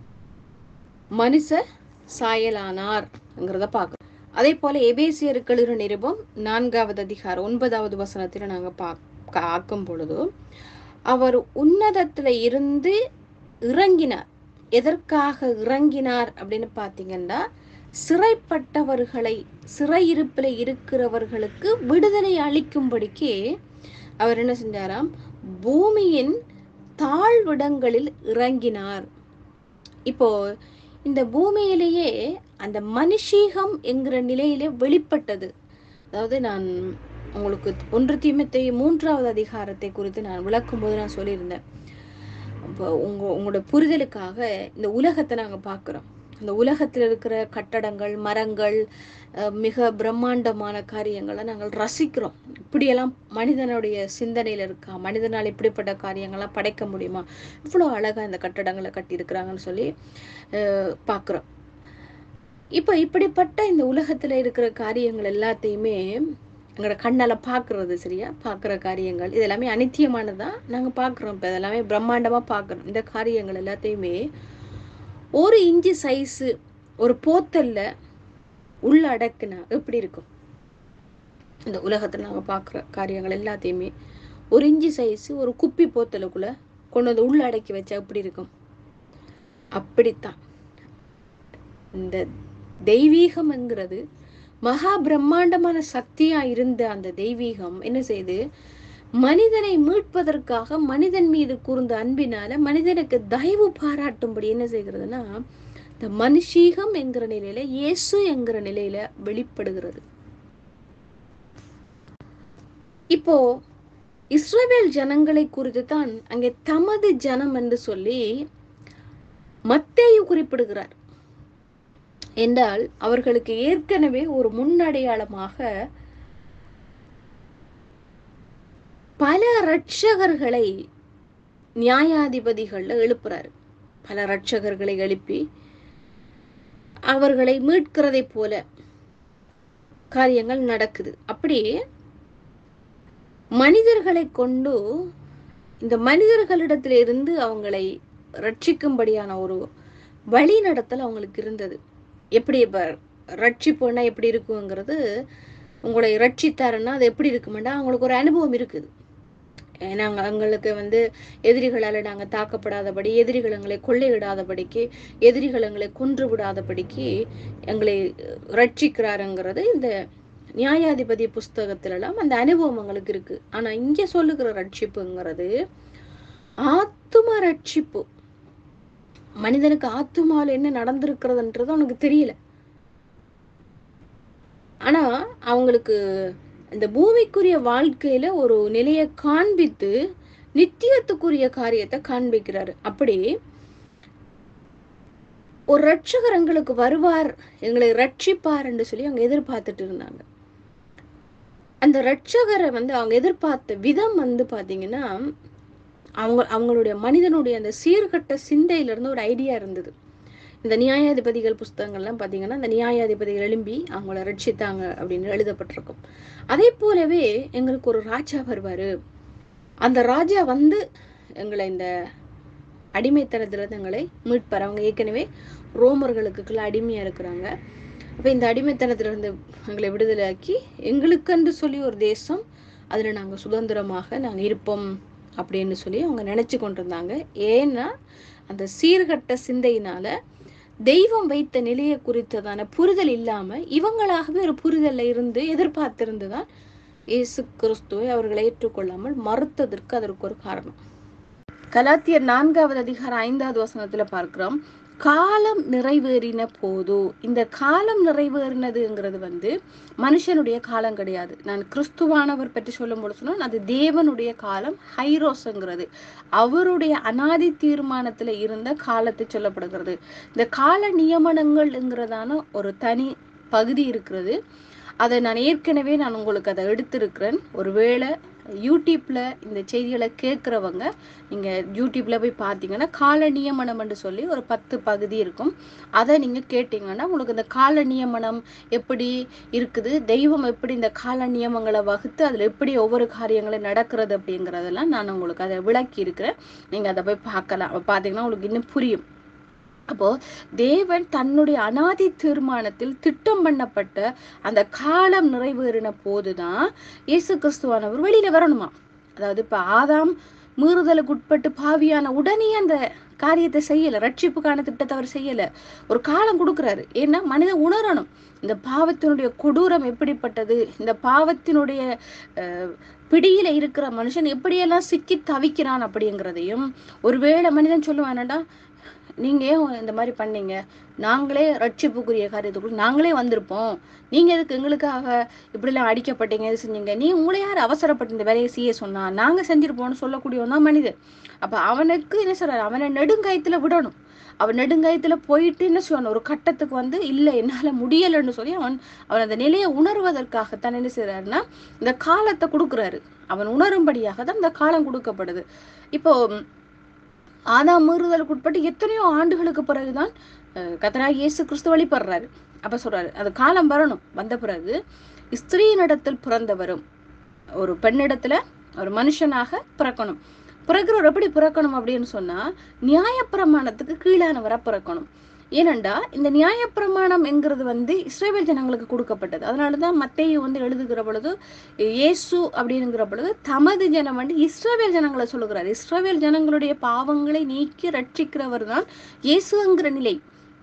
மனுஷ சாயலானார் என்கிறத பார்க்கணும் அதே போல எபேசியருக்கு நிருபம் நான்காவது அதிகாரம் ஒன்பதாவது வசனத்துல நாங்க பார்க்க ஆக்கும் பொழுது அவர் உன்னதத்துல இருந்து இறங்கினார் எதற்காக இறங்கினார் அப்படின்னு பாத்தீங்கன்னா சிறைப்பட்டவர்களை சிறையிருப்பில் இருக்கிறவர்களுக்கு விடுதலை அளிக்கும்படிக்கு அவர் என்ன செஞ்சாராம் பூமியின் தாழ்விடங்களில் இறங்கினார் இப்போ இந்த பூமியிலேயே அந்த மனுஷீகம் என்கிற நிலையிலே வெளிப்பட்டது அதாவது நான் உங்களுக்கு ஒன்று தீமத்தை மூன்றாவது அதிகாரத்தை குறித்து நான் விளக்கும் போது நான் சொல்லியிருந்தேன் இப்போ உங்க உங்களோட புரிதலுக்காக இந்த உலகத்தை நாங்க பார்க்கிறோம் இந்த உலகத்தில் இருக்கிற கட்டடங்கள் மரங்கள் அஹ், மிக பிரம்மாண்டமான காரியங்களை நாங்கள் ரசிக்கிறோம் இப்படியெல்லாம் மனிதனுடைய சிந்தனையில இருக்கா மனிதனால் இப்படிப்பட்ட காரியங்கள்லாம் படைக்க முடியுமா இவ்வளோ அழகா இந்த கட்டடங்களை கட்டியிருக்கிறாங்கன்னு சொல்லி அஹ், பார்க்கிறோம் இப்போ இப்படிப்பட்ட இந்த உலகத்துல இருக்கிற காரியங்கள் எல்லாத்தையுமே எங்களோட கண்ணால பார்க்கிறது சரியா பார்க்குற காரியங்கள் இது எல்லாமே அனித்தியமானதான் நாங்க பார்க்குறோம் இப்போ இதெல்லாமே பிரம்மாண்டமா பார்க்குறோம் இந்த காரியங்கள் எல்லாத்தையுமே ஒரு இன்ச்சு சைஸு ஒரு போத்தல்ல உள்ள அடக்குனா எப்படி இருக்கும் இந்த உலகத்துல நாங்க பார்க்குற காரியங்கள் எல்லாத்தையுமே ஒரு இன்ச்சு சைஸ் ஒரு குப்பி போத்தலுக்குள்ள கொண்டு வந்து உள்ள அடக்கி வச்சா எப்படி இருக்கும் அப்படித்தான் இந்த தெய்வீகம்ங்கிறது மகா பிரம்மாண்டமான சக்தியா இருந்த அந்த தெய்வீகம் என்ன செய்யுது மனிதனை மீட்பதற்காக மனிதன் மீது கூர்ந்த அன்பினால மனிதனுக்கு தயவு பாராட்டும்படி என்ன செய்கிறதுனா இந்த மனுஷீகம் என்கிற நிலையில இயேசு என்கிற நிலையில வெளிப்படுகிறது இப்போ இஸ்ரவேல் ஜனங்களை குறித்து தான் அங்கே தமது ஜனம் என்று சொல்லி மத்தேயு குறிப்பிடுகிறார் என்றால் அவர்களுக்கு ஏற்கனவே ஒரு முன்னடையாளமாக பல ரட்சகர்களை நியாயாதிபதிகள்ல எழுப்புறாரு பல ரட்சகர்களை எழுப்பி அவர்களை மீட்கிறதை போல காரியங்கள் நடக்குது அப்படி மனிதர்களை கொண்டு இந்த மனிதர்களிடத்திலிருந்து அவங்களை ரட்சிக்கும்படியான ஒரு வழி நடத்தல் அவங்களுக்கு இருந்தது எப்படி இப்ப ரட்சிப்புன்னா எப்படி இருக்குங்கிறது உங்களை ரட்சித்தாருன்னா அது எப்படி இருக்குமெண்டா அவங்களுக்கு ஒரு அனுபவம் இருக்குது நாங்கள் எங்களுக்கு வந்து எதிரிகளால் நாங்கள் தாக்கப்படாதபடி எதிரிகள் எங்களை கொள்ளையிடாதபடிக்கு எதிரிகள் எங்களை கொன்று விடாதபடிக்கு எங்களை ரட்சிக்கிறாருங்கிறது இந்த நியாயாதிபதி புஸ்தகத்திலலாம் அந்த அனுபவம் எங்களுக்கு இருக்கு ஆனா இங்க சொல்லுகிற ரட்சிப்புங்கிறது ஆத்தும ரட்சிப்பு மனிதனுக்கு ஆத்துமாவில் என்ன நடந்திருக்கிறதுன்றது அவனுக்கு தெரியல ஆனா அவங்களுக்கு இந்த பூமிக்குரிய வாழ்க்கையில ஒரு நிலையை காண்பித்து நித்தியத்துக்குரிய காரியத்தை காண்பிக்கிறாரு அப்படி ஒரு ரட்சகர் எங்களுக்கு வருவார் எங்களை ரட்சிப்பார் என்று சொல்லி அவங்க எதிர்பார்த்துட்டு இருந்தாங்க அந்த ரட்சகரை வந்து அவங்க எதிர்பார்த்த விதம் வந்து பாத்தீங்கன்னா அவங்க அவங்களுடைய மனிதனுடைய அந்த சீர்கட்ட சிந்தையில இருந்து ஒரு ஐடியா இருந்தது இந்த நியாயாதிபதிகள் புஸ்தகங்கள்லாம் பார்த்தீங்கன்னா அந்த நியாயாதிபதிகள் எழும்பி அவங்கள ரட்சித்தாங்க அப்படின்னு எழுதப்பட்டிருக்கும் அதே போலவே எங்களுக்கு ஒரு ராஜா வருவாரு அந்த ராஜா வந்து எங்களை இந்த அடிமைத்தனத்துல எங்களை மீட்பார் அவங்க ஏற்கனவே ரோமர்களுக்குள்ள அடிமையா இருக்கிறாங்க அப்ப இந்த அடிமைத்தனத்துல இருந்து எங்களை விடுதலையாக்கி எங்களுக்கென்று சொல்லி ஒரு தேசம் அதுல நாங்க சுதந்திரமாக நாங்க இருப்போம் அப்படின்னு சொல்லி அவங்க நினைச்சு கொண்டிருந்தாங்க ஏன்னா அந்த சீர்கட்ட சிந்தையினால தெய்வம் வைத்த நிலையை குறித்ததான புரிதல் இல்லாம இவங்களாகவே ஒரு புரிதல்ல இருந்து எதிர்பார்த்திருந்துதான் இயேசு கிறிஸ்துவை அவர்களை ஏற்றுக்கொள்ளாமல் மறுத்ததற்கு அதற்கு ஒரு காரணம் கலாத்தியர் நான்காவது அதிகாரம் ஐந்தாவது வசனத்துல பார்க்கிறோம் காலம் நிறைவேறின போது இந்த காலம் நிறைவேறினதுங்கிறது வந்து மனுஷனுடைய காலம் கிடையாது நான் கிறிஸ்துவானவர் பற்றி சொல்லும் பொழுது சொன்னால் அது தேவனுடைய காலம் ஹைரோஸ்ங்கிறது அவருடைய அனாதி தீர்மானத்துல இருந்த காலத்தை சொல்லப்படுகிறது இந்த கால நியமனங்கள்ங்கிறதான ஒரு தனி பகுதி இருக்கிறது அதை நான் ஏற்கனவே நான் உங்களுக்கு அதை எடுத்திருக்கிறேன் ஒருவேளை யூடியூப்ல இந்த செய்திகளை கேட்குறவங்க நீங்க யூடியூப்ல போய் பார்த்தீங்கன்னா கால நியமனம் என்று சொல்லி ஒரு பத்து பகுதி இருக்கும் அதை நீங்க கேட்டீங்கன்னா உங்களுக்கு இந்த கால நியமனம் எப்படி இருக்குது தெய்வம் எப்படி இந்த கால நியமங்களை வகுத்து அதுல எப்படி ஒவ்வொரு காரியங்களும் நடக்கிறது அப்படிங்கறதெல்லாம் நான் உங்களுக்கு அதை விளக்கி இருக்கிறேன் நீங்க அதை போய் பார்க்கலாம் அப்ப பார்த்தீங்கன்னா உங்களுக்கு இன்னும் புரியும் அப்போ தேவன் தன்னுடைய அனாதி தீர்மானத்தில் திட்டம் பண்ணப்பட்ட அந்த காலம் நிறைவேறின போதுதான் இயேசு கிறிஸ்துவானவர் வெளியில வரணுமா அதாவது இப்ப ஆதாம் மீறுதலுக்கு உட்பட்டு பாவியான உடனே அந்த காரியத்தை செய்யல ரட்சிப்புக்கான திட்டத்தை அவர் செய்யல ஒரு காலம் கொடுக்குறாரு ஏன்னா மனிதன் உணரணும் இந்த பாவத்தினுடைய கொடூரம் எப்படிப்பட்டது இந்த பாவத்தினுடைய அஹ், பிடியில இருக்கிற மனுஷன் எப்படியெல்லாம் சிக்கி தவிக்கிறான் அப்படிங்கிறதையும் ஒருவேளை மனிதன் சொல்லுவானடா நீங்க ஏன் இந்த மாதிரி பண்ணீங்க நாங்களே ரட்சிப்புக்குரிய காரியத்துக்குள்ள நாங்களே வந்திருப்போம் நீங்க எதுக்கு எங்களுக்காக இப்படிலாம் அடிக்கப்பட்டீங்க இது செஞ்சீங்க நீ உங்களை யார் அவசரப்பட்டு இந்த வேலையை செய்ய சொன்னா நாங்க செஞ்சிருப்போம்னு சொல்லக்கூடியவன் தான் மனிதன் அப்ப அவனுக்கு என்ன சொல்றாரு அவனை நெடுங்காயத்துல விடணும் அவன் நெடுங்காயத்துல போயிட்டு என்ன செய்வான் ஒரு கட்டத்துக்கு வந்து இல்ல என்னால முடியலைன்னு சொல்லி அவன் அவன் அந்த நிலையை உணர்வதற்காகத்தான் என்ன செய்யறாருன்னா இந்த காலத்தை கொடுக்குறாரு அவன் உணரும்படியாக தான் இந்த காலம் கொடுக்கப்படுது இப்போ ஆதாம் மீறுதலுக்கு உட்பட்டு எத்தனையோ ஆண்டுகளுக்கு பிறகுதான் அஹ், கர்த்தராகிய இயேசு கிறிஸ்து வழிபடுறாரு அப்ப சொல்றாரு அது காலம் வரணும் வந்த பிறகு ஸ்திரீனிடத்தில் பிறந்தவரும் ஒரு பெண்ணிடத்துல ஒரு மனுஷனாக பிறக்கணும் பிறகுறவர் எப்படி பிறக்கணும் அப்படின்னு சொன்னா நியாயப்பிரமாணத்துக்கு கீழானவரா பிறக்கணும் ஏனண்டா இந்த நியாயப்பிரமாணம் என்கிறது வந்து இஸ்ரேல் ஜனங்களுக்கு கொடுக்கப்பட்டது அதனாலதான் மத்தேயு வந்து எழுதுகிற பொழுது இயேசு அப்படிங்கிற பொழுது தமது ஜனம் வந்து இஸ்ரவேல் ஜனங்களை சொல்லுகிறார் இஸ்ரவேல் ஜனங்களுடைய பாவங்களை நீக்கி ரட்சிக்கிறவர் தான் இயேசுங்கிற நிலை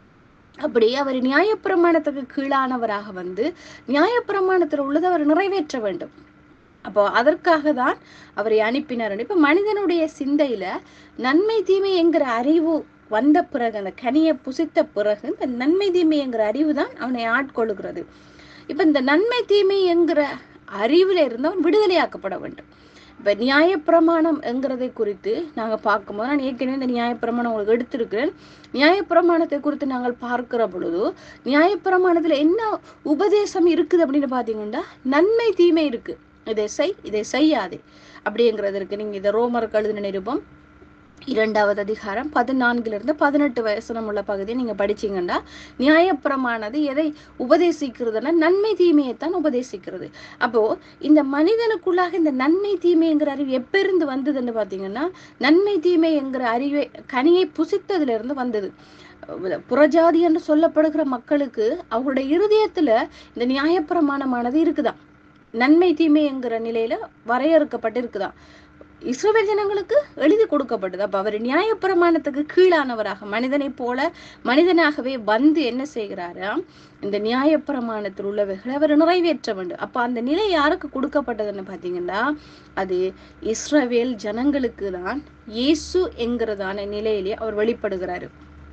அப்படி அவர் நியாயப்பிரமாணத்துக்கு கீழானவராக வந்து நியாயப்பிரமாணத்தில் உள்ளதை அவர் நிறைவேற்ற வேண்டும் அப்போ அதற்காக தான் அவரை அனுப்பினார் இப்ப மனிதனுடைய சிந்தையில நன்மை தீமை என்கிற அறிவு வந்த பிறகு அந்த கனியை புசித்த பிறகு இந்த நன்மை தீமை என்கிற அறிவு தான் அவனை ஆட்கொள்ளுகிறது இப்ப இந்த நன்மை தீமை என்கிற அறிவுல இருந்து அவன் விடுதலையாக்கப்பட வேண்டும் இப்ப நியாயப்பிரமாணம் என்கிறதை குறித்து நாங்க பார்க்கும்போது நான் ஏற்கனவே இந்த நியாயப்பிரமாணம் உங்களுக்கு எடுத்திருக்கிறேன் நியாயப்பிரமாணத்தை குறித்து நாங்கள் பார்க்கிற பொழுது நியாயப்பிரமாணத்துல என்ன உபதேசம் இருக்குது அப்படின்னு பாத்தீங்கன்னா நன்மை தீமை இருக்கு இதை செய் இதை செய்யாதே அப்படிங்கிறது இருக்கு நீங்க இதை ரோமருக்கு எழுதின நிருபம் இரண்டாவது அதிகாரம் பதினான்குல இருந்து பதினெட்டு வயசனம் உள்ள பகுதியை நீங்க படிச்சீங்கன்னா நியாயப்பிரமானது எதை உபதேசிக்கிறதுனா நன்மை தீமையைத்தான் உபதேசிக்கிறது அப்போ இந்த மனிதனுக்குள்ளாக இந்த நன்மை தீமைங்கிற அறிவு எப்ப இருந்து வந்ததுன்னு பாத்தீங்கன்னா நன்மை தீமை என்கிற அறிவை கனியை புசித்ததுல இருந்து வந்தது புறஜாதி என்று சொல்லப்படுகிற மக்களுக்கு அவங்களுடைய இருதயத்துல இந்த நியாயப்பிரமாணமானது இருக்குதாம் நன்மை தீமை என்கிற நிலையில வரையறுக்கப்பட்டு இருக்குதாம் இஸ்ரவேல் ஜனங்களுக்கு எழுதி கொடுக்கப்பட்டது அப்ப அவர் நியாயப்பிரமாணத்துக்கு கீழானவராக மனிதனைப் போல மனிதனாகவே வந்து என்ன செய்கிறாராம் இந்த நியாயப்பிரமாணத்தில் உள்ளவைகளை அவர் நிறைவேற்ற வேண்டும் அப்ப அந்த நிலை யாருக்கு கொடுக்கப்பட்டதுன்னு பாத்தீங்கன்னா அது இஸ்ரவேல் ஜனங்களுக்கு தான் இயேசு என்கிறதான நிலையிலே அவர் வெளிப்படுகிறாரு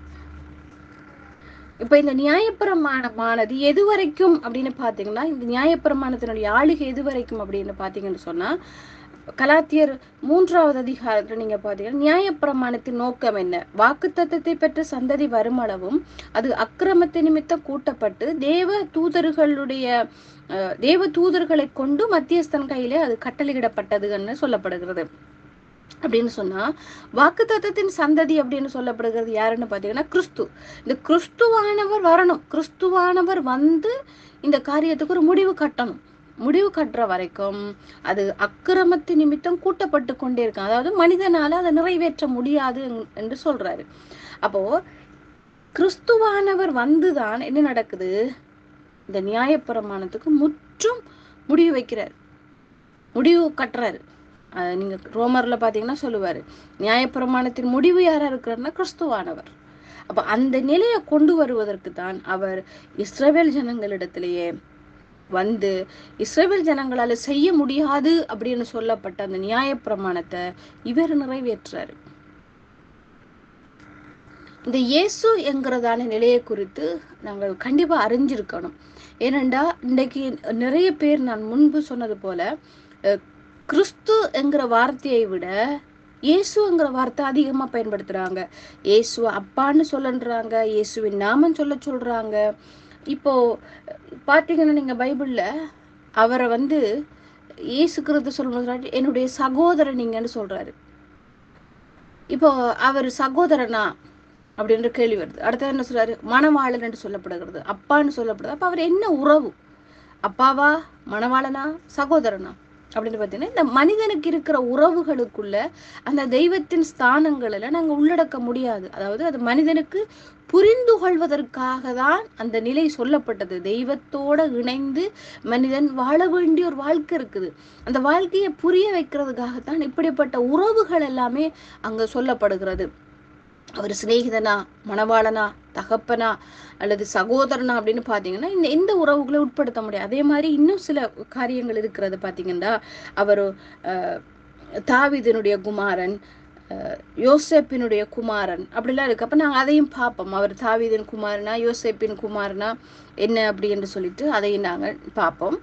இப்ப இந்த நியாயப்பிரமாணமானது எது வரைக்கும் அப்படின்னு பாத்தீங்கன்னா இந்த நியாயப்பிரமாணத்தினுடைய ஆளுகை எது வரைக்கும் அப்படின்னு பாத்தீங்கன்னு சொன்னா கலாத்தியர் மூன்றாவது அதிகாரத்துல நீங்க பாத்தீங்கன்னா நியாயப்பிரமாணத்தின் நோக்கம் என்ன வாக்குத்தத்தத்தை பெற்ற சந்ததி வருமளவும் அது அக்கிரமத்தை நிமித்தம் கூட்டப்பட்டு தேவ தூதர்களுடைய அஹ், தேவ தூதர்களை கொண்டு மத்தியஸ்தன் கையிலே அது கட்டளையிடப்பட்டதுன்னு சொல்லப்படுகிறது அப்படின்னு சொன்னா வாக்குத்தத்தத்தின் சந்ததி அப்படின்னு சொல்லப்படுகிறது யாருன்னு பாத்தீங்கன்னா கிறிஸ்து இந்த கிறிஸ்துவானவர் வரணும் கிறிஸ்துவானவர் வந்து இந்த காரியத்துக்கு ஒரு முடிவு கட்டணும் முடிவு கட்டுற வரைக்கும் அது அக்கிரமத்து நிமித்தம் கூட்டப்பட்டு கொண்டே இருக்கும் அதாவது மனிதனால அதை நிறைவேற்ற முடியாது என்- என்று சொல்றாரு அப்போ கிறிஸ்துவானவர் வந்துதான் என்ன நடக்குது இந்த நியாயப்பிரமாணத்துக்கு முற்றும் முடிவு வைக்கிறார் முடிவு கட்டுறாரு அஹ் நீங்க ரோமர்ல பாத்தீங்கன்னா சொல்லுவாரு நியாயப்பிரமாணத்தின் முடிவு யாரா இருக்கிறாருன்னா கிறிஸ்துவானவர் அப்ப அந்த நிலையை கொண்டு வருவதற்கு தான் அவர் இஸ்ரவேல் ஜனங்களிடத்திலேயே வந்து இஸ்ரவேல் ஜனங்களால செய்ய முடியாது அப்படின்னு சொல்லப்பட்ட அந்த நியாயப்பிரமாணத்தை இவர் நிறைவேற்றாரு இந்த இயேசு என்கிறதான நிலையை குறித்து நாங்கள் கண்டிப்பா அறிஞ்சிருக்கணும் ஏனெண்டா இன்னைக்கு நிறைய பேர் நான் முன்பு சொன்னது போல அஹ், கிறிஸ்து என்கிற வார்த்தையை விட இயேசுங்கிற வார்த்தை அதிகமா பயன்படுத்துறாங்க இயேசு அப்பான்னு சொல்லன்றாங்க இயேசுவின் நாமம் சொல்ல சொல்றாங்க இப்போ பாத்தீங்கன்னா நீங்க பைபிள்ல அவரை வந்து இயேசு கிறிஸ்து சொல்றாரு என்னுடைய சகோதரன் நீங்கன்னு சொல்றாரு இப்போ அவர் சகோதரனா அப்படின்ற கேள்வி வருது அடுத்தது என்ன சொல்றாரு மணவாளன் என்று சொல்லப்படுகிறது அப்பான்னு சொல்லப்படுது அப்ப அவர் என்ன உறவு அப்பாவா மணவாளனா சகோதரனா அப்படின்னு பார்த்தீங்கன்னா இந்த மனிதனுக்கு இருக்கிற உறவுகளுக்குள்ள அந்த தெய்வத்தின் ஸ்தானங்களில் நாங்க உள்ளடக்க முடியாது அதாவது அது மனிதனுக்கு புரிந்து கொள்வதற்காக தான் அந்த நிலை சொல்லப்பட்டது தெய்வத்தோட இணைந்து மனிதன் வாழ வேண்டிய ஒரு வாழ்க்கை இருக்குது அந்த வாழ்க்கையை புரிய வைக்கிறதுக்காகத்தான் இப்படிப்பட்ட உறவுகள் எல்லாமே அங்க சொல்லப்படுகிறது அவர் சிநேகிதனா மணவாளனா தகப்பனா அல்லது சகோதரனா அப்படின்னு பார்த்தீங்கன்னா இந்த எந்த உறவுகளை உட்படுத்த முடியாது அதே மாதிரி இன்னும் சில காரியங்கள் இருக்கிறது பார்த்தீங்கன்னா அவர் தாவிதனுடைய குமாரன் அஹ், யோசேப்பினுடைய குமாரன் அப்படிலாம் இருக்கு அப்ப நாங்க அதையும் பார்ப்போம் அவர் தாவீதின் குமாரனா யோசேப்பின் குமாரனா என்ன அப்படி என்று சொல்லிட்டு அதையும் நாங்கள் பார்ப்போம்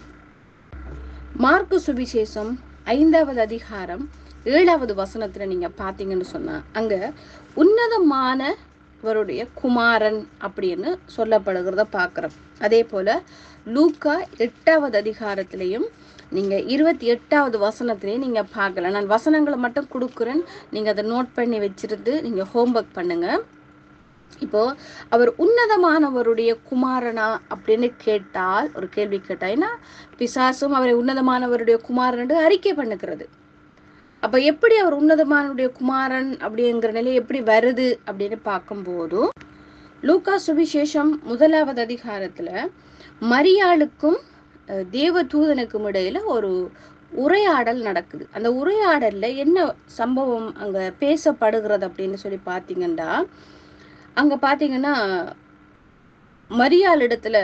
மார்க்கு சுவிசேஷம் ஐந்தாவது அதிகாரம் ஏழாவது வசனத்துல நீங்க பாத்தீங்கன்னு சொன்னா அங்க உன்னதமானவருடைய குமாரன் அப்படின்னு சொல்லப்படுகிறத பார்க்கிறோம் அதே போல லூக்கா எட்டாவது அதிகாரத்திலையும் நீங்க இருபத்தி எட்டாவது வசனத்திலையும் நீங்க பார்க்கலாம் நான் வசனங்களை மட்டும் கொடுக்குறேன் நீங்க அதை நோட் பண்ணி வச்சிருந்து நீங்க ஹோம்ஒர்க் பண்ணுங்க இப்போ அவர் உன்னதமானவருடைய குமாரனா அப்படின்னு கேட்டால் ஒரு கேள்வி கேட்டா ஏன்னா பிசாசும் அவரை உன்னதமானவருடைய குமாரன் என்று அறிக்கை பண்ணுகிறது அப்ப எப்படி அவர் உன்னதமானவருடைய குமாரன் அப்படிங்கிற நிலை எப்படி வருது அப்படின்னு பார்க்கும்போது லூக்கா சுவிசேஷம் முதலாவது அதிகாரத்துல மரியாளுக்கும் அஹ், தேவதூதனுக்கும் இடையில ஒரு உரையாடல் நடக்குது அந்த உரையாடல்ல என்ன சம்பவம் அங்க பேசப்படுகிறது அப்படின்னு சொல்லி பாத்தீங்கன்னா அங்க பாத்தீங்கன்னா மரியாளிடத்துல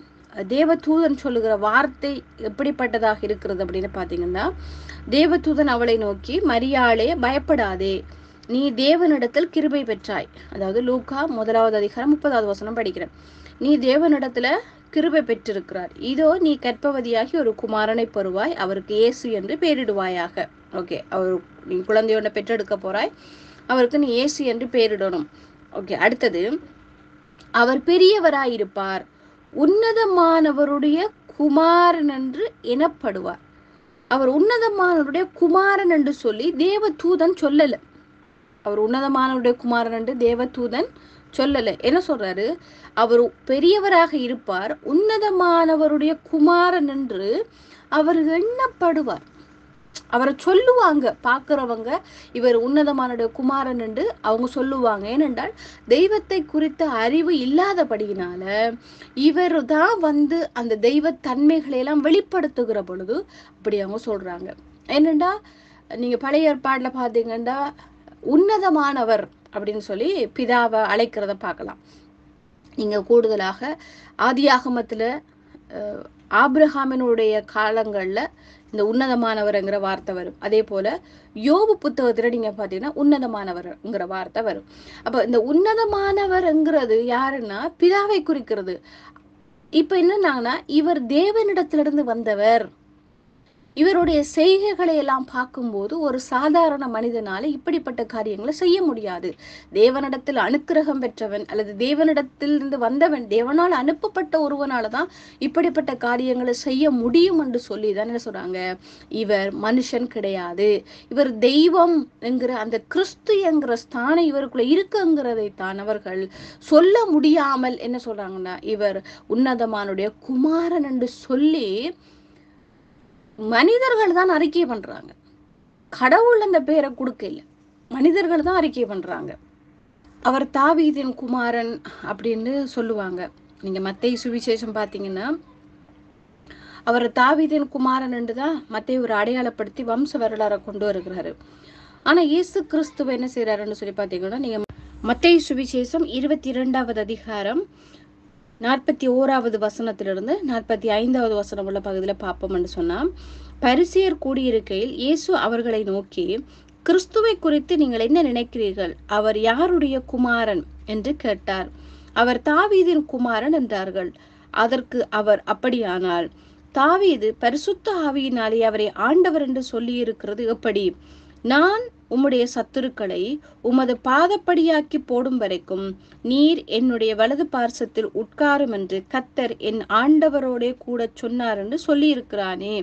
தேவதூதன் சொல்லுகிற வார்த்தை எப்படிப்பட்டதாக இருக்கிறது அப்படின்னு பாத்தீங்கன்னா தேவதூதன் அவளை நோக்கி மரியாளே பயப்படாதே நீ தேவனிடத்தில் கிருபை பெற்றாய் அதாவது லூக்கா முதலாவது அதிகாரம் முப்பதாவது வசனம் படிக்கிறேன் நீ தேவனிடத்துல கிருபை பெற்றிருக்கிறார் இதோ நீ கற்பவதியாகி ஒரு குமாரனை பெறுவாய் அவருக்கு இயேசு என்று பெயரிடுவாயாக ஓகே அவர் நீ குழந்தையோட பெற்றெடுக்க போறாய் அவருக்கு நீ இயேசு என்று பெயரிடணும் ஓகே அடுத்தது அவர் பெரியவராயிருப்பார் உன்னதமானவருடைய குமாரன் என்று எனப்படுவார் அவர் உன்னதமானவருடைய குமாரன் என்று சொல்லி தேவதூதன் சொல்லல அவர் உன்னதமானவருடைய குமாரன் என்று தேவதூதன் சொல்லல என்ன சொல்றாரு அவர் பெரியவராக இருப்பார் உன்னதமானவருடைய குமாரன் என்று அவர் எண்ணப்படுவார் அவரை சொல்லுவாங்க பார்க்கிறவங்க இவர் உன்னதமானுடைய குமாரன் என்று அவங்க சொல்லுவாங்க ஏனென்றால் தெய்வத்தை குறித்த அறிவு இல்லாதபடியினால இவர் தான் வந்து அந்த தெய்வ தன்மைகளை எல்லாம் வெளிப்படுத்துகிற பொழுது அப்படி அவங்க சொல்றாங்க என்னண்டா நீங்க பழைய ஏற்பாடுல பாத்தீங்கன்னா உன்னதமானவர் அப்படின்னு சொல்லி பிதாவை அழைக்கிறத பார்க்கலாம் நீங்க கூடுதலாக ஆதியாகமத்துல அஹ், ஆபிரகாமினுடைய காலங்கள்ல இந்த உன்னதமானவர்ங்கிற வார்த்தை வரும் அதே போல யோபு புத்தகத்துல நீங்க பாத்தீங்கன்னா உன்னதமானவர்ங்கிற வார்த்தை வரும் அப்ப இந்த உன்னதமானவர்ங்கிறது யாருன்னா பிதாவை குறிக்கிறது இப்ப என்னன்னாங்கன்னா இவர் தேவனிடத்திலிருந்து வந்தவர் இவருடைய செய்கைகளை எல்லாம் பார்க்கும்போது ஒரு சாதாரண மனிதனால இப்படிப்பட்ட காரியங்களை செய்ய முடியாது தேவனிடத்தில் அனுக்கிரகம் பெற்றவன் அல்லது தேவனிடத்திலிருந்து வந்தவன் தேவனால் அனுப்பப்பட்ட ஒருவனால தான் இப்படிப்பட்ட காரியங்களை செய்ய முடியும் என்று சொல்லி தான் என்ன சொல்றாங்க இவர் மனுஷன் கிடையாது இவர் தெய்வம் என்கிற அந்த கிறிஸ்து என்கிற ஸ்தானம் இவருக்குள்ள இருக்குங்கிறதை தான் அவர்கள் சொல்ல முடியாமல் என்ன சொல்றாங்கன்னா இவர் உன்னதமானுடைய குமாரன் என்று சொல்லி மனிதர்கள் தான் அறிக்கை பண்றாங்க கடவுள் அந்த பேரை கொடுக்கல மனிதர்கள் தான் அறிக்கை பண்றாங்க அவர் தாவீதின் குமாரன் அப்படின்னு சொல்லுவாங்க நீங்க மத்தை சுவிசேஷம் பாத்தீங்கன்னா அவர் தாவீதின் குமாரன் என்று தான் மத்திய ஒரு அடையாளப்படுத்தி வம்ச வரலாறை கொண்டு வருகிறாரு ஆனா இயேசு கிறிஸ்துவ என்ன செய்யறாருன்னு சொல்லி பாத்தீங்கன்னா நீங்க மத்தை சுவிசேஷம் இருபத்தி இரண்டாவது அதிகாரம் நாற்பத்தி ஓராவது வசனத்திலிருந்து நாற்பத்தி ஐந்தாவது வசனம் உள்ள பகுதியில பார்ப்போம்னு சொன்னா பரிசியர் கூடியிருக்கையில் இயேசு அவர்களை நோக்கி கிறிஸ்துவை குறித்து நீங்கள் என்ன நினைக்கிறீர்கள் அவர் யாருடைய குமாரன் என்று கேட்டார் அவர் தாவீதின் குமாரன் என்றார்கள் அதற்கு அவர் அப்படியானால் தாவீது பரிசுத்த ஆவியினாலே அவரை ஆண்டவர் என்று சொல்லியிருக்கிறது எப்படி நான் உம்முடைய சத்துருக்களை உமது பாதப்படியாக்கி போடும் வரைக்கும் நீர் என்னுடைய வலது பார்சத்தில் உட்காரும் என்று கத்தர் என் ஆண்டவரோடே கூட சொன்னார் என்று சொல்லியிருக்கிறானே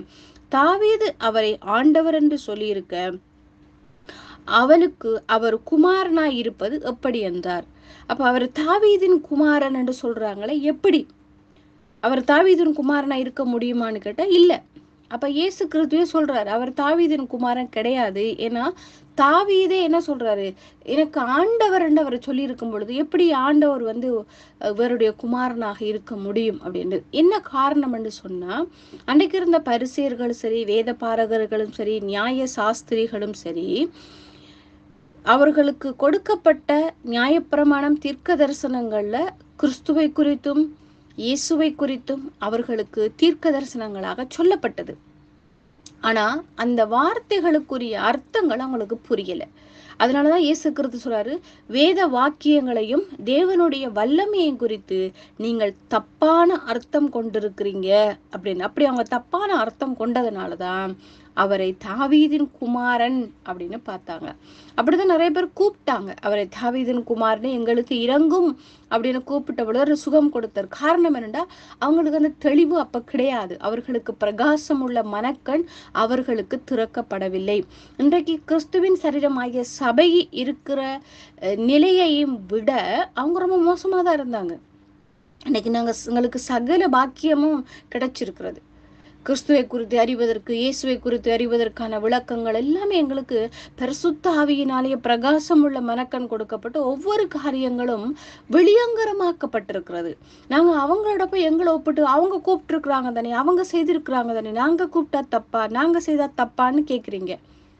தாவீது அவரை ஆண்டவர் என்று சொல்லியிருக்க அவனுக்கு அவர் குமாரனாய் இருப்பது எப்படி என்றார் அப்ப அவர் தாவீதின் குமாரன் என்று சொல்றாங்களே எப்படி அவர் தாவீதின் குமாரனா இருக்க முடியுமான்னு கேட்டா இல்ல அப்ப இயேசு கிறிஸ்துவே சொல்றாரு அவர் தாவீதின் குமாரன் கிடையாது ஏன்னா தாவீதே என்ன சொல்றாரு எனக்கு ஆண்டவர் என்று அவர் சொல்லி இருக்கும் பொழுது எப்படி ஆண்டவர் வந்து இவருடைய குமாரனாக இருக்க முடியும் அப்படின்னு என்ன காரணம் என்று சொன்னா அன்றைக்கு இருந்த பரிசேர்களும் சரி வேத பாரகர்களும் சரி நியாய சாஸ்திரிகளும் சரி அவர்களுக்கு கொடுக்கப்பட்ட நியாயப்பிரமாணம் தீர்க்க தரிசனங்கள்ல கிறிஸ்துவை குறித்தும் இயேசுவை குறித்தும் அவர்களுக்கு தீர்க்க தரிசனங்களாக சொல்லப்பட்டது ஆனா அந்த வார்த்தைகளுக்குரிய அர்த்தங்கள் அவங்களுக்கு புரியல அதனாலதான் இயேசு கிறிஸ்து சொல்றாரு வேத வாக்கியங்களையும் தேவனுடைய வல்லமையும் குறித்து நீங்கள் தப்பான அர்த்தம் கொண்டிருக்கிறீங்க அப்படின்னு அப்படி அவங்க தப்பான அர்த்தம் கொண்டதுனாலதான் அவரை தாவீதின் குமாரன் அப்படின்னு பார்த்தாங்க அப்படிதான் நிறைய பேர் கூப்பிட்டாங்க அவரை தாவீதின் குமாரன் எங்களுக்கு இறங்கும் அப்படின்னு கூப்பிட்ட பொழுது ஒரு சுகம் கொடுத்தார் காரணம் என்னன்னா அவங்களுக்கு அந்த தெளிவு அப்ப கிடையாது அவர்களுக்கு பிரகாசம் உள்ள மனக்கண் அவர்களுக்கு திறக்கப்படவில்லை இன்றைக்கு கிறிஸ்துவின் சரீரமாகிய சபை இருக்கிற அஹ், நிலையையும் விட அவங்க ரொம்ப மோசமா தான் இருந்தாங்க இன்னைக்கு நாங்க எங்களுக்கு சகல பாக்கியமும் கிடைச்சிருக்கிறது கிறிஸ்துவை குறித்து அறிவதற்கு இயேசுவை குறித்து அறிவதற்கான விளக்கங்கள் எல்லாமே எங்களுக்கு பரிசுத்த ஆவியினாலேயே பிரகாசம் உள்ள மனக்கண் கொடுக்கப்பட்டு ஒவ்வொரு காரியங்களும் வெளியங்கரமாக்கப்பட்டிருக்கிறது நாங்க அவங்களோட போய் எங்களை ஒப்பிட்டு அவங்க கூப்பிட்டுருக்குறாங்க தானே அவங்க செய்திருக்கிறாங்க தானே நாங்க கூப்பிட்டா தப்பா நாங்க செய்தா தப்பான்னு கேக்குறீங்க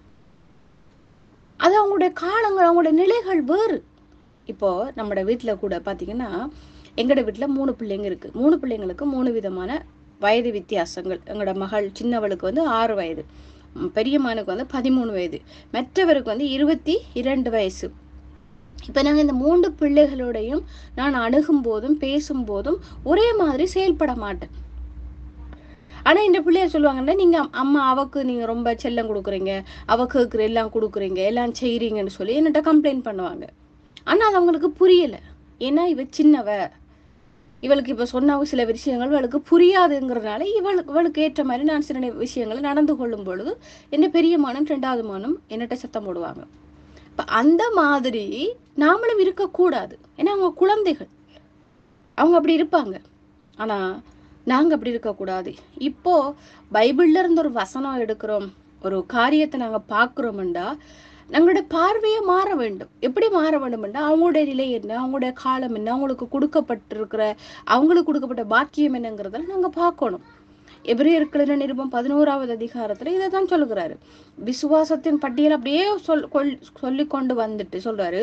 அது அவங்களுடைய காலங்கள் அவங்களுடைய நிலைகள் வேறு இப்போ நம்மட வீட்டுல கூட பாத்தீங்கன்னா எங்கட வீட்டுல மூணு பிள்ளைங்க இருக்கு மூணு பிள்ளைங்களுக்கு மூணு விதமான வயது வித்தியாசங்கள் எங்களோட மகள் சின்னவளுக்கு வந்து ஆறு வயது ம், பெரியம்மானுக்கு வந்து பதிமூணு வயது மற்றவருக்கு வந்து இருபத்தி இரண்டு வயசு இப்ப நாங்க இந்த மூன்று பிள்ளைகளோடையும் நான் அணுகும் போதும் பேசும் போதும் ஒரே மாதிரி செயல்பட மாட்டேன் ஆனா இந்த பிள்ளைய சொல்லுவாங்கன்னா நீங்க அம்- அம்மா அவக்கு நீங்க ரொம்ப செல்லம் கொடுக்குறீங்க அவ கேக்குற எல்லாம் கொடுக்குறீங்க எல்லாம் செய்றீங்கன்னு சொல்லி என்கிட்ட கம்ப்ளைண்ட் பண்ணுவாங்க ஆனா அது அவங்களுக்கு புரியல ஏன்னா இவ சின்னவ இவளுக்கு இப்ப சொன்ன சில விஷயங்கள் இவளுக்கு புரியாதுங்கிறதுனால இவளுக்கு இவளுக்கு ஏற்ற மாதிரி நான் சில நி- விஷயங்களை நடந்து கொள்ளும் பொழுது என்ன பெரிய மானம் ரெண்டாவது மானம் என்னட்ட சத்தம் போடுவாங்க இப்ப அந்த மாதிரி நாமளும் இருக்கக்கூடாது ஏன்னா அவங்க குழந்தைகள் அவங்க அப்படி இருப்பாங்க ஆனா நாங்க அப்படி இருக்கக்கூடாது இப்போ பைபிள்ல இருந்து ஒரு வசனம் எடுக்கிறோம் ஒரு காரியத்தை நாங்க பாக்குறோம்டா நம்மளுடைய பார்வையை மாற வேண்டும் எப்படி மாற வேண்டும்னா அவங்களுடைய நிலை என்ன அவங்களுடைய காலம் என்ன அவங்களுக்கு கொடுக்கப்பட்டிருக்கிற அவங்களுக்கு கொடுக்கப்பட்ட பாக்கியம் என்னங்கிறத நாங்க பார்க்கணும் எபிரேயர்களின் நிருபம் பதினோராவது அதிகாரத்துல இதை தான் சொல்லுகிறாரு விசுவாசத்தின் பட்டியல் அப்படியே சொல் கொள் சொல்லி கொண்டு வந்துட்டு சொல்றாரு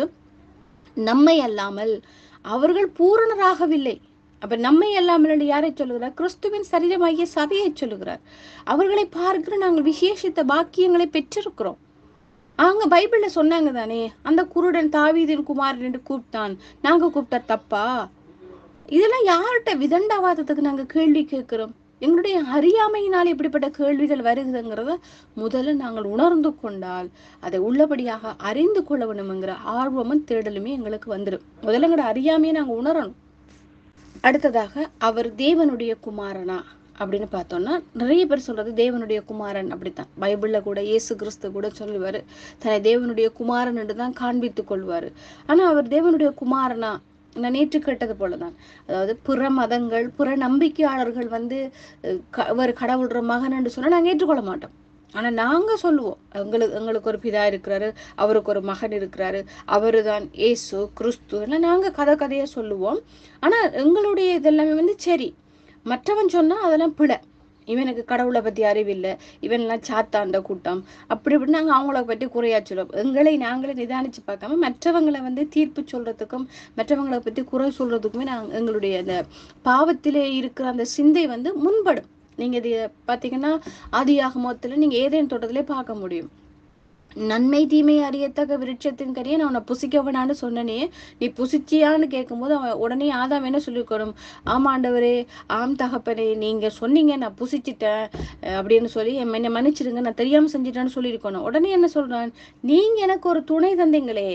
நம்மை அல்லாமல் அவர்கள் பூரணராகவில்லை அப்ப நம்மை அல்லாமல் என்று யாரை சொல்லுகிறார் கிறிஸ்துவின் சரீரமாகிய சபையை சொல்லுகிறார் அவர்களை பார்க்கிற நாங்கள் விசேஷித்த பாக்கியங்களை பெற்றிருக்கிறோம் அவங்க பைபிள்ல சொன்னாங்க தானே அந்த குருடன் தாவீதின் குமாரன் என்று கூப்பிட்டான் நாங்க கூப்பிட்டா தப்பா இதெல்லாம் யார்கிட்ட விதண்டாவாதத்துக்கு நாங்க கேள்வி கேட்கிறோம் எங்களுடைய அறியாமையினால் இப்படிப்பட்ட கேள்விகள் வருகுதுங்கிறத முதல்ல நாங்கள் உணர்ந்து கொண்டால் அதை உள்ளபடியாக அறிந்து கொள்ள வேணுங்கிற ஆர்வமும் தேடலுமே எங்களுக்கு வந்துடும் முதல்ல எங்களோட அறியாமையை நாங்க உணரணும் அடுத்ததாக அவர் தேவனுடைய குமாரனா அப்படின்னு பார்த்தோம்னா நிறைய பேர் சொல்றது தேவனுடைய குமாரன் அப்படித்தான் பைபிள்ல கூட இயேசு கிறிஸ்து கூட சொல்லுவாரு தன்னை தேவனுடைய குமாரன் என்று தான் காண்பித்துக் கொள்வாரு ஆனா அவர் தேவனுடைய குமாரனா நான் நேற்று கேட்டது போலதான் அதாவது பிற மதங்கள் பிற நம்பிக்கையாளர்கள் வந்து அஹ், க- இவர் கடவுள்ற மகன் என்று சொன்னா நாங்க ஏற்றுக்கொள்ள மாட்டோம் ஆனா நாங்க சொல்லுவோம் எங்களுக்கு எங்களுக்கு ஒரு பிதா இருக்கிறாரு அவருக்கு ஒரு மகன் இருக்கிறாரு அவருதான் இயேசு கிறிஸ்து எல்லாம் நாங்க கதை கதையா சொல்லுவோம் ஆனா எங்களுடைய இதெல்லாமே வந்து சரி மற்றவன் சொன்னா அதெல்லாம் பிழை இவனுக்கு கடவுளை பத்தி அறிவில்லை இவன்லாம் சாத்தாண்ட கூட்டம் அப்படி இப்படி நாங்க அவங்கள பற்றி குறையா சொல்லுவோம் எங்களை நாங்களே நிதானிச்சு பார்க்காம மற்றவங்களை வந்து தீர்ப்பு சொல்றதுக்கும் மற்றவங்களை பத்தி குறை சொல்றதுக்குமே நாங்க எங்களுடைய அந்த பாவத்திலே இருக்கிற அந்த சிந்தை வந்து முன்படும் நீங்க இது பாத்தீங்கன்னா ஆதியாகமத்துல நீங்க ஏதேன் தோட்டத்திலே பார்க்க முடியும் நன்மை தீமை அறியத்தக்க விருட்சத்தின் கரியை நான் உன்னை புசிக்க வேணான்னு சொன்னனே நீ புசிச்சியான்னு கேட்கும்போது அவன் உடனே ஆதாம் என்ன சொல்லிருக்கணும் ஆமா ஆண்டவரே ஆம் தகப்பனே நீங்க சொன்னீங்க நான் புசிச்சிட்டேன் அஹ் அப்படின்னு சொல்லி என் என்னை மன்னிச்சிடுங்க நான் தெரியாம செஞ்சிட்டேன்னு சொல்லியிருக்கணும் உடனே என்ன சொல்றான் நீங்க எனக்கு ஒரு துணை தந்தீங்களே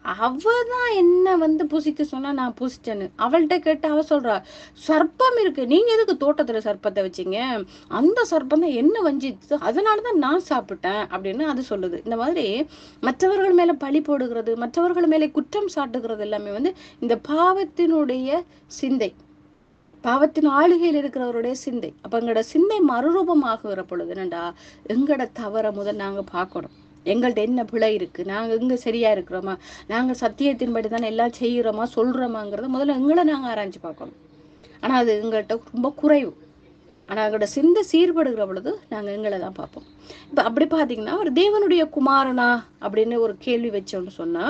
அவ தான் என்ன வந்து புசிக்க சொன்னா நான் புசிச்சேன்னு அவள்கிட்ட கேட்டு அவ சொல்றா சர்ப்பம் இருக்கு நீங்க எதுக்கு தோட்டத்துல சர்ப்பத்தை வச்சீங்க அந்த சர்ப்பம் தான் என்ன வஞ்சிச்சு அதனாலதான் நான் சாப்பிட்டேன் அப்படின்னு அது சொல்லுது இந்த மாதிரி மற்றவர்கள் மேல பழி போடுகிறது மற்றவர்கள் மேலே குற்றம் சாட்டுகிறது எல்லாமே வந்து இந்த பாவத்தினுடைய சிந்தை பாவத்தின் ஆளுகையில் இருக்கிறவருடைய சிந்தை அப்ப எங்களோட சிந்தை மறுரூபமாகுகிற பொழுது என்னண்டா எங்களோட தவற முதல் நாங்க பார்க்கணும் எங்கள்ட்ட என்ன பிழை இருக்கு நாங்க எங்க சரியா இருக்கிறோமா நாங்க சத்தியத்தின்படி தானே எல்லாம் செய்யறோமா சொல்றோமாங்கிறத முதல்ல எங்களை நாங்க ஆராய்ஞ்சு பார்க்கணும் ஆனா அது எங்கள்கிட்ட ரொம்ப குறைவு ஆனா எங்களோட சிந்தை சீர்படுகிற பொழுது நாங்க எங்களை தான் பார்ப்போம் இப்ப அப்படி பாத்தீங்கன்னா ஒரு தேவனுடைய குமாரனா அப்படின்னு ஒரு கேள்வி வச்சோம்னு சொன்னா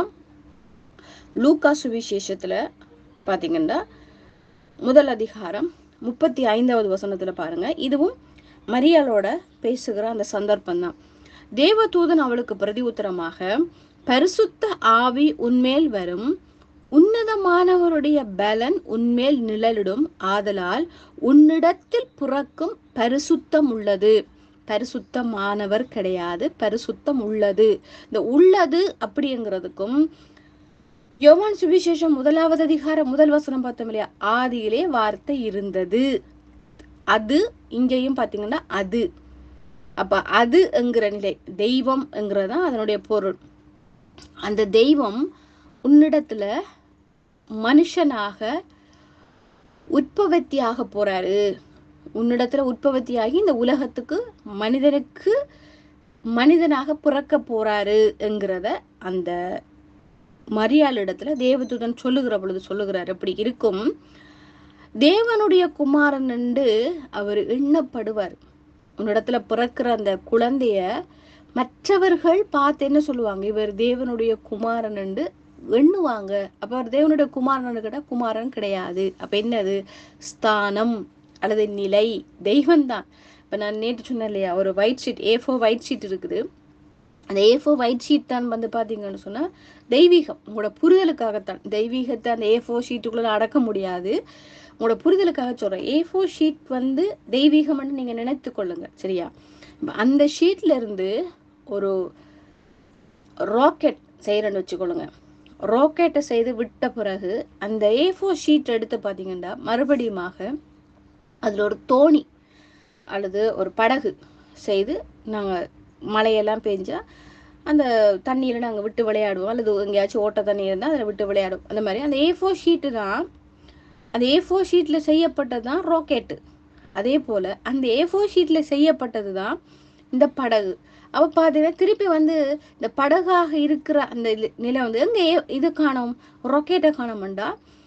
லூக்கா சுவிசேஷத்துல பாத்தீங்கன்னா முதல் அதிகாரம் முப்பத்தி ஐந்தாவது வசனத்துல பாருங்க இதுவும் மரியாளோட பேசுகிற அந்த சந்தர்ப்பம் தான் தேவதூதன் அவளுக்கு பிரதி உத்தரமாக பரிசுத்த ஆவி உன்மேல் வரும் உன்னதமானவருடைய பலன் உன்மேல் நிழலிடும் ஆதலால் உன்னிடத்தில் புறக்கும் பரிசுத்தம் உள்ளது பரிசுத்தமானவர் கிடையாது பரிசுத்தம் உள்ளது இந்த உள்ளது அப்படிங்கிறதுக்கும் யோவான் சுவிசேஷம் முதலாவது அதிகாரம் முதல் வசனம் பார்த்தோம் இல்லையா ஆதியிலே வார்த்தை இருந்தது அது இங்கேயும் பாத்தீங்கன்னா அது அப்ப அது என்கிற நிலை தெய்வம் என்கிறதான் அதனுடைய பொருள் அந்த தெய்வம் உன்னிடத்துல மனுஷனாக உற்பவத்தியாக போறாரு உன்னிடத்துல உற்பவத்தியாகி இந்த உலகத்துக்கு மனிதனுக்கு மனிதனாக பிறக்க போறாரு என்கிறத அந்த மரியாளிடத்துல தேவதூதன் சொல்லுகிற பொழுது சொல்லுகிறார் எப்படி இருக்கும் தேவனுடைய குமாரன் என்று அவர் எண்ணப்படுவார் உன்னிடத்துல பிறக்கிற அந்த குழந்தைய மற்றவர்கள் பார்த்து என்ன சொல்லுவாங்க இவர் தேவனுடைய குமாரன் என்று எண்ணுவாங்க அப்ப அவர் தேவனுடைய குமாரன் கேட்டா குமாரன் கிடையாது அப்ப என்னது ஸ்தானம் அல்லது நிலை தெய்வம்தான் இப்ப நான் நேற்று சொன்னேன் இல்லையா ஒரு white sheet A four white sheet இருக்குது அந்த ஏ ஃபோர் ஒயிட் ஷீட் தான் வந்து பாத்தீங்கன்னு சொன்னா தெய்வீகம் உங்களோட புரிதலுக்காகத்தான் தெய்வீகத்தை அந்த ஏ ஃபோர் ஷீட்டுக்குள்ள அடக்க முடியாது உங்களோட புரிதலுக்காக சொல்றேன் ஏ ஃபோர் ஷீட் வந்து தெய்வீகம்னு நீங்க நினைத்து கொள்ளுங்க சரியா இப்ப அந்த ஷீட்ல இருந்து ஒரு ராக்கெட் செய்யறேன்னு வச்சுக்கொள்ளுங்க ராக்கெட்டை செய்து விட்ட பிறகு அந்த ஏ ஃபோர் ஷீட் எடுத்து பார்த்தீங்கன்னா மறுபடியுமாக அதில் ஒரு தோணி அல்லது ஒரு படகு செய்து நாங்கள் மழையெல்லாம் பெஞ்சா அந்த தண்ணியில் நாங்கள் விட்டு விளையாடுவோம் அல்லது எங்கேயாச்சும் ஓட்ட தண்ணி இருந்தால் அதில் விட்டு விளையாடுவோம் அந்த மாதிரி அந்த ஏ ஃபோர் ஷீட்டு தான் அந்த ஏ ஃபோர் ஷீட்டில் செய்யப்பட்டது தான் ராக்கெட்டு அதே போல் அந்த ஏ ஃபோர் ஷீட்டில் செய்யப்பட்டது தான் இந்த படகு அப்போ பார்த்தீங்கன்னா திருப்பி வந்து இந்த படகாக இருக்கிற அந்த இது- நிலை வந்து எங்க ஏ- இது காணோம் ராக்கெட்டை காணோம்டா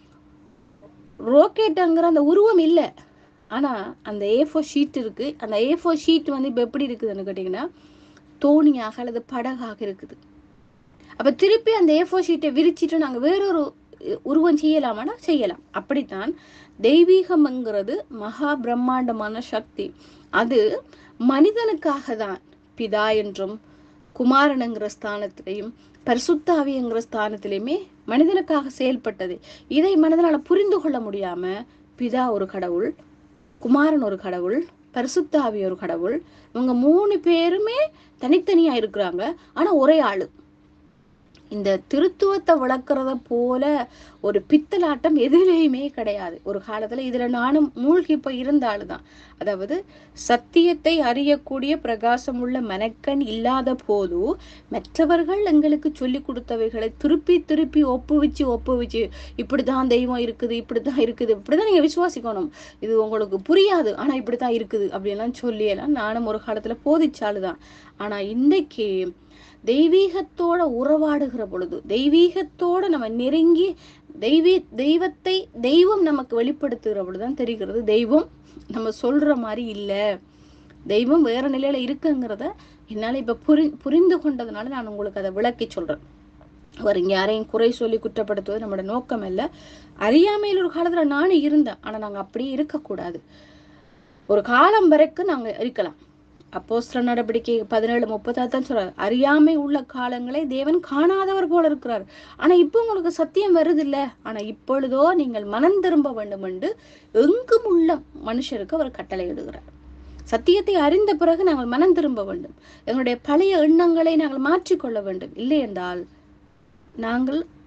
ராக்கெட்டுங்கிற அந்த உருவம் இல்லை ஆனா அந்த ஏ ஃபோர் ஷீட் இருக்கு அந்த ஏ ஃபோர் ஷீட் வந்து இப்போ எப்படி இருக்குதுன்னு கேட்டிங்கன்னா தோணியாக அல்லது படகாக இருக்குது அப்ப திருப்பி அந்த ஏ ஃபோர் ஷீட்டை விரிச்சிட்டு நாங்க வேறொரு அஹ், உருவம் செய்யலாமானா செய்யலாம் அப்படித்தான் தெய்வீகம்ங்கிறது மகா பிரம்மாண்டமான சக்தி அது மனிதனுக்காக தான் பிதா என்றும் குமாரனுங்கிற ஸ்தானத்திலையும் பரிசுத்தாவிங்கிற ஸ்தானத்திலையுமே மனிதனுக்காக செயல்பட்டது இதை மனிதனால புரிந்து கொள்ள முடியாம பிதா ஒரு கடவுள் குமாரன் ஒரு கடவுள் பரிசுத்தாவி ஒரு கடவுள் இவங்க மூணு பேருமே தனித்தனியா இருக்கிறாங்க ஆனா ஒரே ஆளு இந்த திருத்துவத்தை வளர்க்கறத போல ஒரு பித்தலாட்டம் எதுலேயுமே கிடையாது ஒரு காலத்துல இதுல நானும் மூழ்கி போய் இருந்த ஆளுதான் அதாவது சத்தியத்தை அறியக்கூடிய பிரகாசமுள்ள மனக்கண் இல்லாத போது மற்றவர்கள் எங்களுக்கு சொல்லி கொடுத்தவைகளை திருப்பி திருப்பி ஒப்புவிச்சு ஒப்புவிச்சு இப்படிதான் தெய்வம் இருக்குது இப்படிதான் இருக்குது இப்படிதான் நீங்க விசுவாசிக்கணும் இது உங்களுக்கு புரியாது ஆனா இப்படித்தான் இருக்குது அப்படியெல்லாம் சொல்லி எல்லாம் நானும் ஒரு காலத்துல போதிச்சாளுதான் ஆனா இன்னைக்கு தெய்வீகத்தோட உறவாடுகிற பொழுது தெய்வீகத்தோட நம்ம நெருங்கி தெய்வீ தெய்வத்தை தெய்வம் நமக்கு வெளிப்படுத்துகிற பொழுதுதான் தெரிகிறது தெய்வம் நம்ம சொல்ற மாதிரி இல்ல தெய்வம் வேற நிலையில இருக்குங்கிறத என்னால இப்ப புரி புரிந்து கொண்டதுனால நான் உங்களுக்கு அதை விளக்கி சொல்றேன் அவர் இங்க யாரையும் குறை சொல்லி குற்றப்படுத்துவது நம்மளோட நோக்கம் இல்ல அறியாமையில் ஒரு காலத்துல நானும் இருந்தேன் ஆனா நாங்க அப்படியே இருக்கக்கூடாது ஒரு காலம் வரைக்கும் நாங்க இருக்கலாம் அப்போஸ்தல நடவடிக்கை பதினேழு முப்பதாவது தான் சொல்றாரு அறியாமை உள்ள காலங்களை தேவன் காணாதவர் போல இருக்கிறார் ஆனா இப்போ உங்களுக்கு சத்தியம் வருது இல்ல ஆனா இப்பொழுதோ நீங்கள் மனம் திரும்ப வேண்டும் என்று எங்கும் உள்ள மனுஷருக்கு அவர் கட்டளை இடுகிறார் சத்தியத்தை அறிந்த பிறகு நாங்கள் மனம் திரும்ப வேண்டும் எங்களுடைய பழைய எண்ணங்களை நாங்கள் மாற்றிக்கொள்ள வேண்டும் இல்லை என்றால் நாங்கள்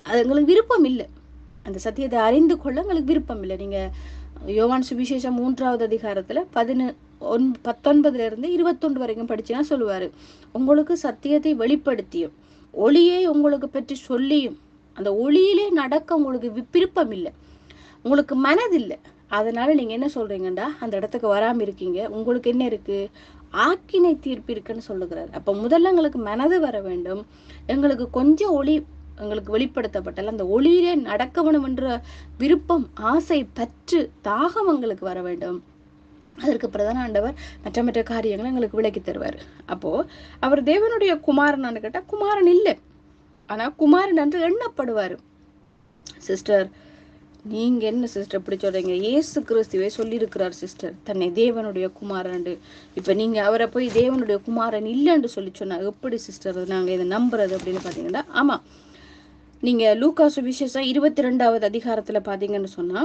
அது எங்களுக்கு விருப்பம் இல்லை அந்த சத்தியத்தை அறிந்து கொள்ள எங்களுக்கு விருப்பம் இல்லை நீங்க யோவான் சுவிசேஷம் மூன்றாவது அதிகாரத்துல பதினு ஒன் பத்தொன்பதுல இருந்து இருபத்தொன்று வரைக்கும் படிச்சீங்கன்னா சொல்லுவாரு உங்களுக்கு சத்தியத்தை வெளிப்படுத்தியும் ஒளியை உங்களுக்கு பற்றி சொல்லியும் அந்த ஒளியிலே நடக்க உங்களுக்கு வி- விருப்பம் இல்லை உங்களுக்கு மனதில்லை அதனால நீங்க என்ன சொல்றீங்கடா அந்த இடத்துக்கு வராம இருக்கீங்க உங்களுக்கு என்ன இருக்கு ஆக்கினை தீர்ப்பு இருக்குன்னு சொல்லுகிறார் அப்ப முதல்ல எங்களுக்கு மனது வர வேண்டும் எங்களுக்கு கொஞ்சம் ஒளி எங்களுக்கு வெளிப்படுத்தப்பட்டால் அந்த ஒளியிலே நடக்க வேணும் என்ற விருப்பம் ஆசை பற்று தாகம் எங்களுக்கு வர வேண்டும் அதற்கு பிரதான ஆண்டவர் மற்ற மற்ற காரியங்களை எங்களுக்கு விளக்கி தருவார் அப்போ அவர் தேவனுடைய குமாரனான்னு கேட்டா குமாரன் இல்லை ஆனா குமாரன் என்று எண்ணப்படுவார் சிஸ்டர் நீங்க என்ன சிஸ்டர் இப்படி சொல்றீங்க இயேசு கிறிஸ்துவே சொல்லியிருக்கிறார் சிஸ்டர் தன்னை தேவனுடைய குமாரன் இப்ப நீங்க அவரை போய் தேவனுடைய குமாரன் இல்லைன்னு சொல்லி சொன்னா எப்படி சிஸ்டர் நாங்க இதை நம்புறது அப்படின்னு பாத்தீங்கன்னா ஆமா நீங்க லூக்கா சுவிசேஷம் இருபத்தி ரெண்டாவது அதிகாரத்துல பாத்தீங்கன்னு சொன்னா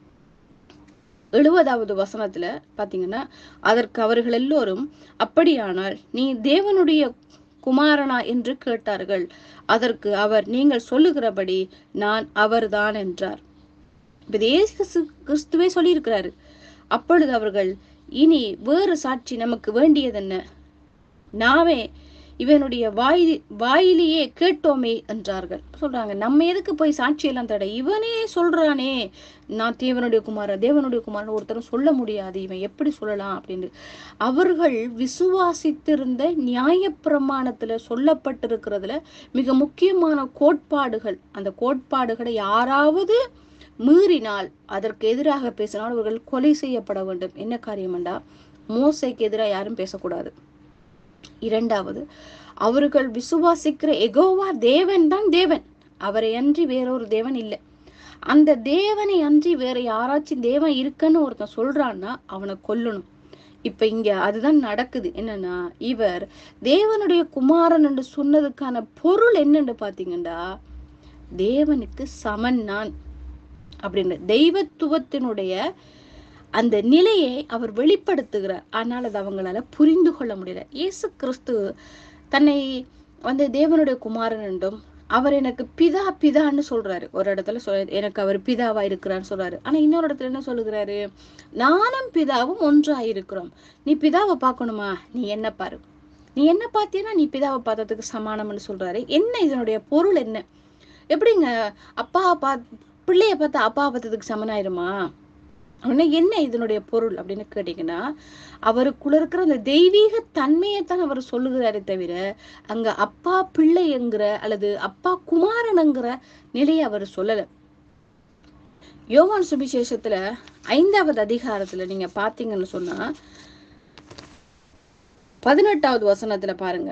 எழுபதாவது வசனத்துல பாத்தீங்கன்னா அதற்கு அவர்கள் எல்லோரும் அப்படியானால் நீ தேவனுடைய குமாரனா என்று கேட்டார்கள் அதற்கு அவர் நீங்கள் சொல்லுகிறபடி நான் அவர்தான் என்றார் இப்ப இது இயேசு கிறிஸ்து- கிறிஸ்துவே சொல்லியிருக்கிறாரு அப்பொழுது அவர்கள் இனி வேறு சாட்சி நமக்கு வேண்டியதென்ன நாமே இவனுடைய வாய் வாயிலேயே கேட்டோமே என்றார்கள் சொல்றாங்க நம்ம எதுக்கு போய் சாட்சியெல்லாம் தட இவனே சொல்றானே நான் தேவனுடைய குமாரன் தேவனுடைய குமாரன் ஒருத்தரும் சொல்ல முடியாது இவன் எப்படி சொல்லலாம் அப்படின்னு அவர்கள் விசுவாசித்திருந்த நியாயப்பிரமாணத்துல சொல்லப்பட்டிருக்கிறதுல மிக முக்கியமான கோட்பாடுகள் அந்த கோட்பாடுகளை யாராவது மீறினால் அதற்கு எதிராக பேசினால் அவர்கள் கொலை செய்யப்பட வேண்டும் என்ன காரியம்டா மோசைக்கு எதிராக யாரும் பேசக்கூடாது இரண்டாவது அவர்கள் விசுவாசிக்கிற எகோவா தேவன் தான் தேவன் அவரை அன்றி வேறொரு தேவன் இல்லை அந்த தேவனை அன்றி வேற யாராச்சும் தேவன் இருக்குன்னு ஒருத்தன் சொல்றான்னா அவனை கொல்லணும் இப்ப இங்க அதுதான் நடக்குது என்னன்னா இவர் தேவனுடைய குமாரன் என்று சொன்னதுக்கான பொருள் என்னன்னு பாத்தீங்கன்னா தேவனுக்கு சமன் நான் அப்படின்னு தெய்வத்துவத்தினுடைய அந்த நிலையை அவர் வெளிப்படுத்துகிறார் ஆனால் அது அவங்களால புரிந்து கொள்ள முடியல இயேசு கிறிஸ்து தன்னை வந்து தேவனுடைய குமாரன் என்றும் அவர் எனக்கு பிதா பிதான்னு சொல்றாரு ஒரு இடத்துல சொல் எனக்கு அவர் பிதாவா இருக்கிறான்னு சொல்றாரு ஆனா இன்னொரு இடத்துல என்ன சொல்லுகிறாரு நானும் பிதாவும் ஒன்றா இருக்கிறோம் நீ பிதாவை பார்க்கணுமா நீ என்ன பாரு நீ என்ன பார்த்தீன்னா நீ பிதாவை பார்த்ததுக்கு சமானம்னு சொல்றாரு என்ன இதனுடைய பொருள் என்ன எப்படிங்க அப்பா பா பிள்ளைய பார்த்தா அப்பா பார்த்ததுக்கு சமனாயிருமா உடனே என்ன இதனுடைய பொருள் அப்படின்னு கேட்டீங்கன்னா அவருக்குள்ள இருக்கிற அந்த தெய்வீக தன்மையைத்தான் அவர் சொல்லுகிறாரே தவிர அங்க அப்பா பிள்ளைங்கிற அல்லது அப்பா குமாரனுங்கிற நிலையை அவர் சொல்லல யோவான் சுவிசேஷத்துல ஐந்தாவது அதிகாரத்துல நீங்க பாத்தீங்கன்னு சொன்னா பதினெட்டாவது வசனத்துல பாருங்க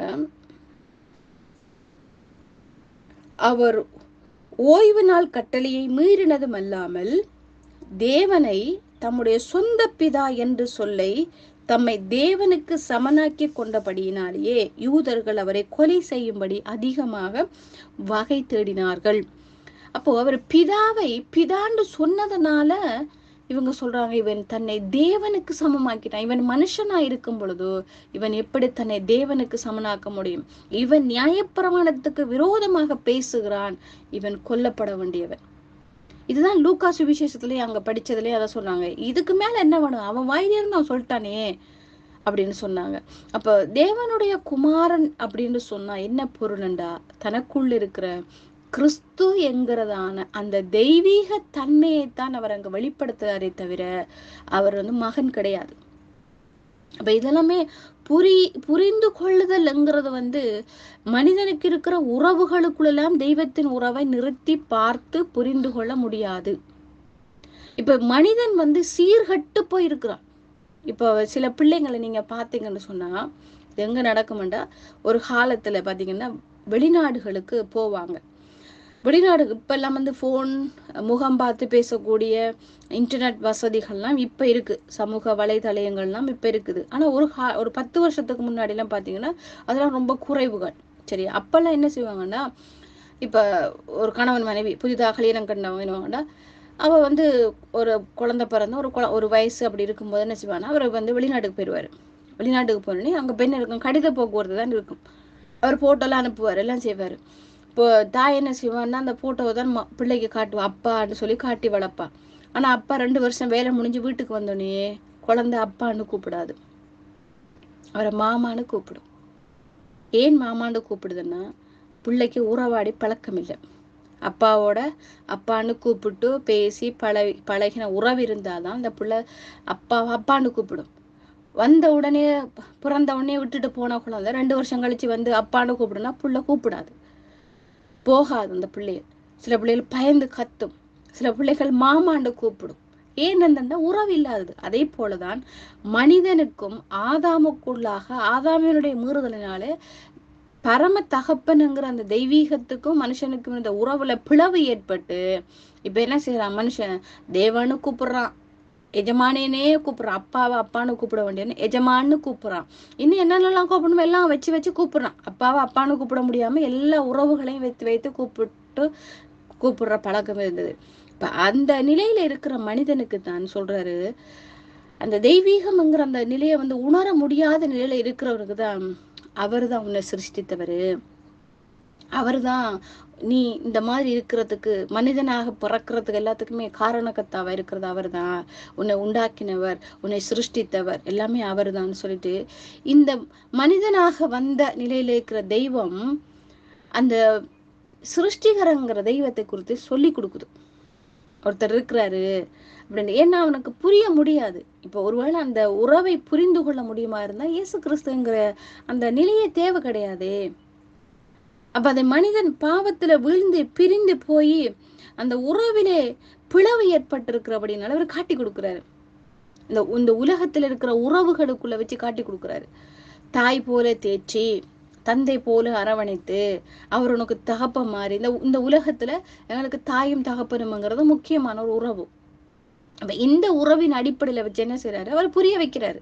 அவர் ஓய்வு நாள் கட்டளையை மீறினதும் அல்லாமல் தேவனை தம்முடைய சொந்த பிதா என்று சொல்லை தம்மை தேவனுக்கு சமனாக்கி கொண்டபடியினாலேயே யூதர்கள் அவரை கொலை செய்யும்படி அதிகமாக வகை தேடினார்கள் அப்போ அவர் பிதாவை பிதான்னு சொன்னதுனால இவங்க சொல்றாங்க இவன் தன்னை தேவனுக்கு சமமாக்கிட்டான் இவன் மனுஷனா இருக்கும் பொழுது இவன் எப்படி தன்னை தேவனுக்கு சமனாக்க முடியும் இவன் நியாயப்பிரமாணத்துக்கு விரோதமாக பேசுகிறான் இவன் கொல்லப்பட வேண்டியவன் இதுதான் லூக்கா சுவிசேஷத்துலயே அங்க படிச்சதுலயே அதை சொன்னாங்க இதுக்கு மேல என்ன வேணும் அவன் வாயிலிருந்து அவன் சொல்லிட்டானே அப்படின்னு சொன்னாங்க அப்ப தேவனுடைய குமாரன் அப்படின்னு சொன்னா என்ன பொருள்ண்டா தனக்குள்ள இருக்கிற கிறிஸ்து என்கிறதான அந்த தெய்வீக தன்மையைத்தான் அவர் அங்க வெளிப்படுத்துறாரே தவிர அவர் வந்து மகன் கிடையாது அப்ப இதெல்லாமே புரி புரிந்து கொள்ளுதல்ங்கிறது வந்து மனிதனுக்கு இருக்கிற உறவுகளுக்குள்ளெல்லாம் தெய்வத்தின் உறவை நிறுத்தி பார்த்து புரிந்து கொள்ள முடியாது இப்ப மனிதன் வந்து சீர்கட்டு போயிருக்கிறான் இப்போ சில பிள்ளைங்களை நீங்க பாத்தீங்கன்னு சொன்னா இது எங்க நடக்குமெண்டா ஒரு காலத்துல பாத்தீங்கன்னா வெளிநாடுகளுக்கு போவாங்க வெளிநாடு இப்ப எல்லாம் வந்து ஃபோன் முகம் பார்த்து பேசக்கூடிய இன்டர்நெட் வசதிகள்லாம் இப்ப இருக்கு சமூக வலைதளங்கள்லாம் இப்ப இருக்குது ஆனா ஒரு கா ஒரு பத்து வருஷத்துக்கு முன்னாடி எல்லாம் பாத்தீங்கன்னா அதெல்லாம் ரொம்ப குறைவுகள் சரி அப்பெல்லாம் என்ன செய்வாங்கன்னா இப்ப ஒரு கணவன் மனைவி புதிதாக கல்யாணம் கண்டவங்க என்ன பண்ணுவாங்கன்னா, அவ வந்து ஒரு குழந்தை பிறந்த ஒரு குழ ஒரு வயசு அப்படி இருக்கும்போது என்ன செய்வாங்கன்னா அவர் வந்து வெளிநாட்டுக்கு போயிடுவாரு வெளிநாட்டுக்கு போனோடனே அங்க பெண் இருக்கும் கடித போக்குவரத்து தான் இருக்கும் அவர் போட்டோலாம் அனுப்புவார் எல்லாம் செய்வார் இப்போ தாய் என்ன செய்வான்னா அந்த போட்டோவை தான் ம- பிள்ளைக்கு காட்டுவான் அப்பான்னு சொல்லி காட்டி வளர்ப்பான் ஆனா அப்பா ரெண்டு வருஷம் வேலை முடிஞ்சு வீட்டுக்கு வந்தோடனே குழந்தை அப்பான்னு கூப்பிடாது அவரை மாமான்னு கூப்பிடும் ஏன் மாமான்னு கூப்பிடுதுன்னா பிள்ளைக்கு உறவாடி பழக்கம் இல்லை அப்பாவோட அப்பான்னு கூப்பிட்டு பேசி பழகி பழகின உறவு இருந்தாதான் அந்த பிள்ளை அப்பா அப்பான்னு கூப்பிடும் வந்த உடனே பிறந்த உடனே விட்டுட்டு போன குழந்தை ரெண்டு வருஷம் கழிச்சு வந்து அப்பான்னு கூப்பிடுனா புள்ள கூப்பிடாது போகாது அந்த பிள்ளைய சில பிள்ளைகள் பயந்து கத்தும் சில பிள்ளைகள் மாமான்னு கூப்பிடும் ஏனென்றா உறவு இல்லாதது அதே போலதான் மனிதனுக்கும் ஆதாமுக்குள்ளாக ஆதாமியனுடைய மீறுதலினாலே பரம தகப்பனுங்கிற அந்த தெய்வீகத்துக்கும் மனுஷனுக்கும் இந்த உறவுல பிளவு ஏற்பட்டு இப்ப என்ன செய்யறான் மனுஷன் தேவன்னு கூப்பிடுறான் எஜமானேனே கூப்பிடுறான் அப்பாவை அப்பான்னு கூப்பிட வேண்டியன்னு எஜமான்னு கூப்பிடுறான் இன்னும் என்னென்னலாம் கூப்பிடணுமோ எல்லாம் வச்சு வச்சு கூப்பிடுறான் அப்பாவை அப்பான்னு கூப்பிட முடியாம எல்லா உறவுகளையும் வைத்து வைத்து கூப்பிட்டு கூப்பிடுற பழக்கம் இருந்தது இப்ப அந்த நிலையில இருக்கிற மனிதனுக்கு தான் சொல்றாரு அந்த தெய்வீகம்ங்கிற அந்த நிலையை வந்து உணர முடியாத நிலையில இருக்கிறவருக்கு தான் அவர் தான் உன்னை சிருஷ்டித்தவர் அவர்தான் நீ இந்த மாதிரி இருக்கிறதுக்கு மனிதனாக பிறக்கிறதுக்கு எல்லாத்துக்குமே காரணக்கத்தாவா இருக்கிறது அவர்தான் உன்னை உண்டாக்கினவர் உன்னை சிருஷ்டித்தவர் எல்லாமே அவர்தான் சொல்லிட்டு இந்த மனிதனாக வந்த நிலையில இருக்கிற தெய்வம் அந்த சிருஷ்டிகரங்கிற தெய்வத்தை குறித்து சொல்லி கொடுக்குது ஒருத்தர் இருக்கிறாரு அப்படின்னு ஏன்னா அவனுக்கு புரிய முடியாது இப்போ ஒருவேளை அந்த உறவை புரிந்து கொள்ள முடியுமா இருந்தா இயேசு கிறிஸ்துங்கிற அந்த நிலையே தேவை கிடையாதே அப்ப அந்த மனிதன் பாவத்துல வீழ்ந்து பிரிந்து போய் அந்த உறவிலே பிளவு ஏற்பட்டிருக்கிறபடினால அவர் காட்டி கொடுக்கிறாரு இந்த இந்த உலகத்துல இருக்கிற உறவுகளுக்குள்ள வச்சு காட்டி கொடுக்கிறாரு தாய் போல தேற்றி தந்தை போல அரவணைத்து அவர் உனக்கு தகப்ப மாதிரி இந்த இந்த உலகத்துல எங்களுக்கு தாயும் தகப்பனுங்கிறது முக்கியமான ஒரு உறவு அப்ப இந்த உறவின் அடிப்படையில வச்சு என்ன செய்யறாரு அவர் புரிய வைக்கிறாரு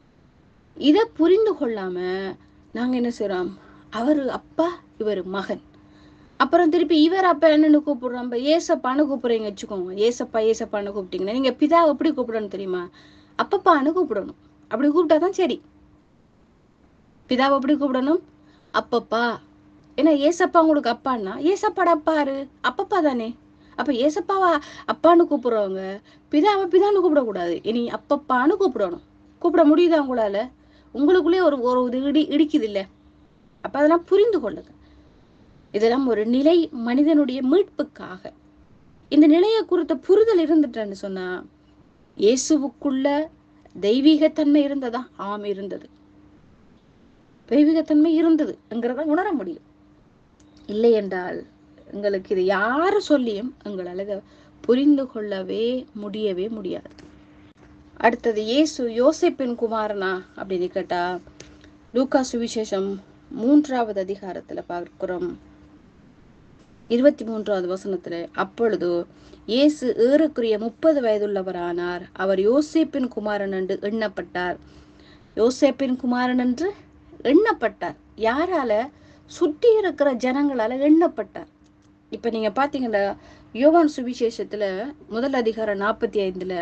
இத புரிந்து கொள்ளாம நாங்க என்ன செய்றோம் அவரு அப்பா இவர் மகன் அப்புறம் திருப்பி இவர் அப்பா என்னன்னு கூப்பிடுறோம் நம்ம ஏசப்பான்னு கூப்பிடுறீங்க வச்சுக்கோங்க ஏசப்பா ஏசப்பான்னு கூப்பிட்டீங்கன்னா நீங்க பிதா எப்படி கூப்பிடணும் தெரியுமா அப்பப்பான்னு கூப்பிடணும் அப்படி கூப்பிட்டாதான் சரி பிதாவை எப்படி கூப்பிடணும் அப்பப்பா ஏன்னா ஏசப்பா உங்களுக்கு அப்பான்னா ஏசப்பாட அப்பாரு அப்பப்பா தானே அப்ப ஏசப்பாவா அப்பான்னு கூப்பிடுறவங்க பிதாவை பிதான்னு கூப்பிடக்கூடாது இனி அப்பப்பான்னு கூப்பிடணும் கூப்பிட முடியுதா உங்களால உங்களுக்குள்ளே ஒரு ஒரு இது இடி இடிக்குது இல்ல அப்ப அதெல்லாம் புரிந்து கொள்ளுங்க இதெல்லாம் ஒரு நிலை மனிதனுடைய மீட்புக்காக இந்த நிலையை குறித்த புரிதல் இருந்துட்டேன்னு சொன்னா இயேசுவுக்குள்ள தெய்வீகத்தன்மை இருந்ததா ஆம் இருந்தது தெய்வீகத்தன்மை இருந்ததுங்கிறத உணர முடியும் இல்லை என்றால் எங்களுக்கு இது யாரு சொல்லியும் எங்களால் இதை புரிந்து கொள்ளவே முடியவே முடியாது அடுத்தது இயேசு யோசேப்பின் குமாரனா அப்படின்னு கேட்டா லூக்கா சுவிசேஷம் மூன்றாவது அதிகாரத்துல பார்க்கிறோம் இருபத்தி மூன்றாவது வசனத்துல அப்பொழுது இயேசு ஏறக்குறைய முப்பது வயதுள்ளவரானார் அவர் யோசேப்பின் குமாரன் என்று எண்ணப்பட்டார் யோசேப்பின் குமாரன் என்று எண்ணப்பட்டார் யாரால சுற்றி இருக்கிற ஜனங்களால எண்ணப்பட்டார் இப்ப நீங்க பாத்தீங்கன்னா யோவான் சுவிசேஷத்துல முதல் அதிகாரம் நாற்பத்தி ஐந்துல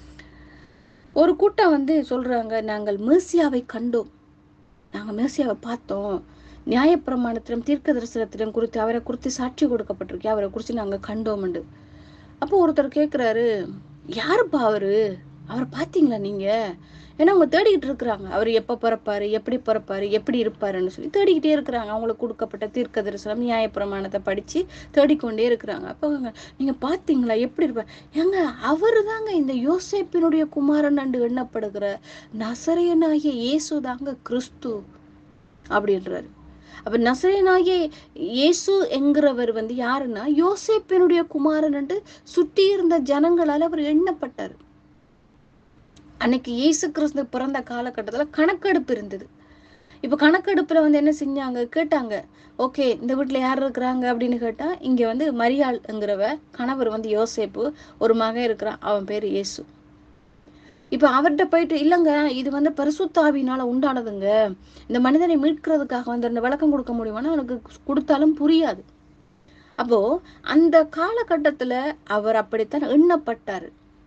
ஒரு கூட்டம் வந்து சொல்றாங்க நாங்கள் மேசியாவை கண்டோம் நாங்க மேசியாவை பார்த்தோம் நியாயப்பிரமாணத்திலும் தீர்க்க தரிசனத்திலும் குறித்து அவரை குறித்து சாட்சி கொடுக்கப்பட்டிருக்கே அவரை குறித்து நாங்க கண்டோம்ண்டு அப்போ ஒருத்தர் கேக்குறாரு யாருப்பா அவரு அவரை பார்த்தீங்களா நீங்க ஏன்னா அவங்க தேடிக்கிட்டு இருக்கிறாங்க அவர் எப்ப பிறப்பாரு எப்படி பிறப்பாரு எப்படி இருப்பாருன்னு சொல்லி தேடிக்கிட்டே இருக்கிறாங்க அவங்களுக்கு கொடுக்கப்பட்ட தீர்க்க தரிசனம் நியாயப்பிரமாணத்தை படிச்சு தேடிக்கொண்டே இருக்கிறாங்க அப்போ அவங்க நீங்க பாத்தீங்களா எப்படி இருப்பார் ஏங்க அவரு தாங்க இந்த யோசேப்பினுடைய குமாரன் என்று எண்ணப்படுகிற நசரையனாகிய இயேசு தாங்க கிறிஸ்து அப்படின்றாரு அப்ப நசரேனாகிய இயேசு என்கிறவர் வந்து யாருன்னா யோசேப்பினுடைய குமாரன் என்று சுற்றி இருந்த ஜனங்களால அவர் எண்ணப்பட்டார் அன்னைக்கு இயேசு கிறிஸ்து பிறந்த காலகட்டத்துல கணக்கெடுப்பு இருந்தது இப்ப கணக்கெடுப்புல வந்து என்ன செஞ்சாங்க கேட்டாங்க ஓகே இந்த வீட்டுல யார் இருக்கிறாங்க அப்படின்னு கேட்டா இங்க வந்து மரியாள்ங்கிறவ கணவர் வந்து யோசேப்பு ஒரு மகன் இருக்கிறான் அவன் பேரு இயேசு இப்ப அவர்கிட்ட போயிட்டு இல்லைங்க இது வந்து பரிசுத்தாவினால உண்டானதுங்க இந்த மனிதனை மீட்கிறதுக்காக வந்து அந்த விளக்கம் கொடுக்க முடியுமானா அவனுக்கு கொடுத்தாலும் புரியாது அப்போ அந்த காலகட்டத்துல அவர் அப்படித்தான் எண்ணப்பட்டாரு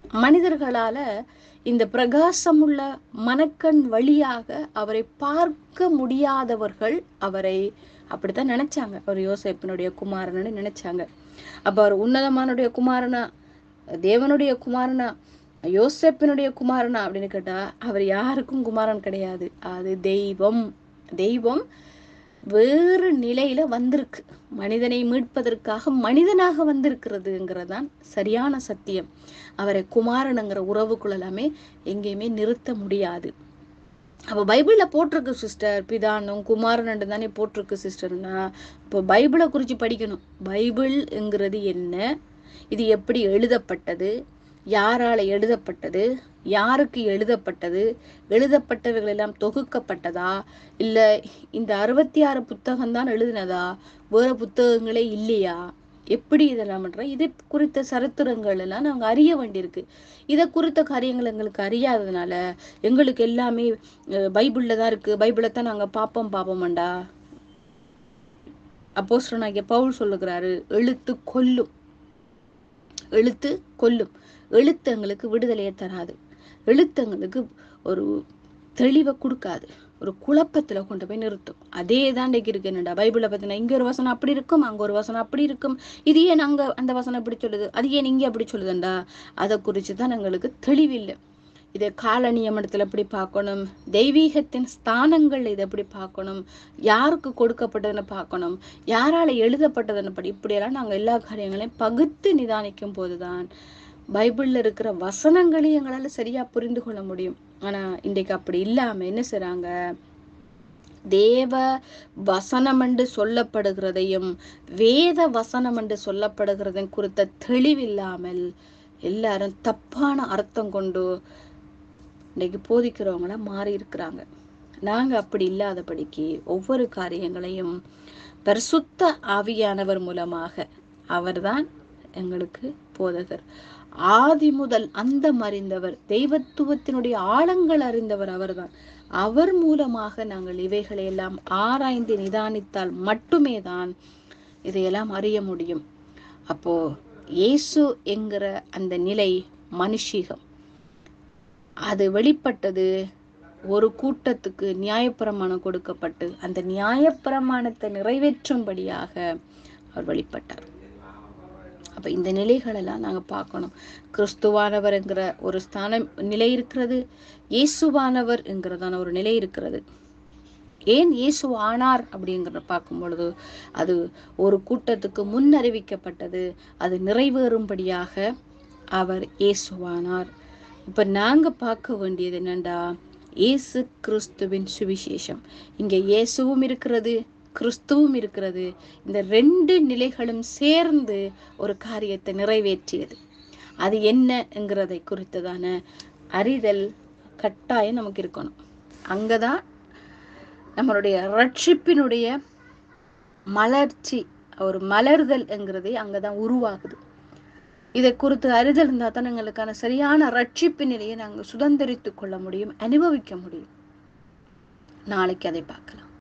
மனிதர்களால இந்த பிரகாசமுள்ள மனக்கண் வழியாக அவரை பார்க்க முடியாதவர்கள் அவரை அப்படித்தான் நினைச்சாங்க அவர் யோசேப்பினுடைய குமாரன்னு நினைச்சாங்க அப்ப அவர் உன்னதமானுடைய குமாரனா தேவனுடைய குமாரனா யோசேப்பினுடைய குமாரனா அப்படின்னு கேட்டா அவர் யாருக்கும் குமாரன் கிடையாது அது தெய்வம் தெய்வம் வேறு நிலையில வந்திருக்கு மனிதனை மீட்பதற்காக மனிதனாக வந்திருக்கிறதுங்கிறதான் சரியான சத்தியம் அவரை குமாரனுங்கிற உறவுக்குள்ள எல்லாமே எங்கேயுமே நிறுத்த முடியாது அப்போ பைபிள்ல போட்டிருக்கு சிஸ்டர் பிதானும் குமாரன் தானே போட்டிருக்கு சிஸ்டர்னா இப்போ பைபிளை குறித்து படிக்கணும் பைபிள்ங்கிறது என்ன இது எப்படி எழுதப்பட்டது யாரால எழுதப்பட்டது யாருக்கு எழுதப்பட்டது எழுதப்பட்டவைகள் எல்லாம் தொகுக்கப்பட்டதா இல்ல இந்த அறுபத்தி ஆறு புத்தகம் தான் எழுதினதா வேற புத்தகங்களே இல்லையா எப்படி இதெல்லாம் பண்ற இது குறித்த சரித்திரங்கள் எல்லாம் நாங்க அறிய வேண்டியிருக்கு இதை குறித்த காரியங்கள் எங்களுக்கு அறியாததுனால எங்களுக்கு எல்லாமே அஹ், பைபிள்ல தான் இருக்கு பைபிளை தான் நாங்க பாப்போம் பாப்போம்டா அப்போஸ்தலனாகிய பவுல் சொல்லுகிறாரு எழுத்து கொல்லும் எழுத்து கொல்லும் எழுத்து எங்களுக்கு விடுதலையை தராது எழுத்து எங்களுக்கு ஒரு தெளிவை கொடுக்காது ஒரு குழப்பத்துல கொண்டு போய் நிறுத்தும் அதே தான் இன்றைக்கு இருக்கு என்னடா பைபிளை பத்தின இங்க ஒரு வசனம் அப்படி இருக்கும் அங்க ஒரு வசனம் அப்படி இருக்கும் இது ஏன் அங்க அந்த வசனம் இப்படி சொல்லுது அது ஏன் இங்க அப்படி சொல்லுதுண்டா அதை குறித்து தான் எங்களுக்கு தெளிவில்லை இதை கால நியமனத்துல எப்படி பார்க்கணும் தெய்வீகத்தின் ஸ்தானங்கள் இதை எப்படி பார்க்கணும் யாருக்கு கொடுக்கப்பட்டதுன்னு பார்க்கணும் யாரால எழுதப்பட்டதுன்னு படி இப்படியெல்லாம் நாங்க எல்லா காரியங்களையும் பகுத்து நிதானிக்கும் போதுதான் பைபிள்ல இருக்கிற வசனங்களையும் எங்களால சரியா புரிந்து கொள்ள முடியும் ஆனா இன்றைக்கு அப்படி இல்லாம என்ன செய்றாங்க தேவ வசனம் என்று சொல்லப்படுகிறதையும் வேத வசனம் என்று சொல்லப்படுகிறதையும் குறித்த தெளிவில்லாமல் எல்லாரும் தப்பான அர்த்தம் கொண்டு இன்னைக்கு போதிக்கிறவங்கள மாறி இருக்கிறாங்க நாங்க அப்படி இல்லாதபடிக்கு ஒவ்வொரு காரியங்களையும் பரிசுத்த ஆவியானவர் மூலமாக அவர்தான் எங்களுக்கு போதகர் ஆதி முதல் அந்தம் அறிந்தவர் தெய்வத்துவத்தினுடைய ஆழங்கள் அறிந்தவர் அவர்தான் அவர் மூலமாக நாங்கள் இவைகளை எல்லாம் ஆராய்ந்து நிதானித்தால் மட்டுமே தான் இதையெல்லாம் அறிய முடியும் அப்போ இயேசு என்கிற அந்த நிலை மனுஷீகம் அது வெளிப்பட்டது ஒரு கூட்டத்துக்கு நியாயப்பிரமாணம் கொடுக்கப்பட்டு அந்த நியாயப்பிரமாணத்தை நிறைவேற்றும்படியாக அவர் வெளிப்பட்டார் அப்ப இந்த நிலைகளெல்லாம் நாங்க பார்க்கணும் கிறிஸ்துவானவர் என்கிற ஒரு ஸ்தானம் நிலை இருக்கிறது இயேசுவானவர் என்கிறதான ஒரு நிலை இருக்கிறது ஏன் இயேசு ஆனார் அப்படிங்கிறத பார்க்கும் பொழுது அது ஒரு கூட்டத்துக்கு முன் அறிவிக்கப்பட்டது அது நிறைவேறும்படியாக அவர் இயேசுவானார் இப்ப நாங்க பார்க்க வேண்டியது என்னண்டா இயேசு கிறிஸ்துவின் சுவிசேஷம் இங்க இயேசுவும் இருக்கிறது கிறிஸ்துவும் இருக்கிறது இந்த ரெண்டு நிலைகளும் சேர்ந்து ஒரு காரியத்தை நிறைவேற்றியது அது என்னங்கிறதை குறித்ததான அறிதல் கட்டாயம் நமக்கு இருக்கணும் அங்கதான் நம்மளுடைய ரட்சிப்பினுடைய மலர்ச்சி ஒரு மலர்தல் என்கிறதே அங்கதான் உருவாகுது இதை குறித்து அறிதல் இருந்தா தான் எங்களுக்கான சரியான ரட்சிப்பு நிலையை நாங்கள் சுதந்திரித்துக் கொள்ள முடியும் அனுபவிக்க முடியும் நாளைக்கு அதை பார்க்கலாம்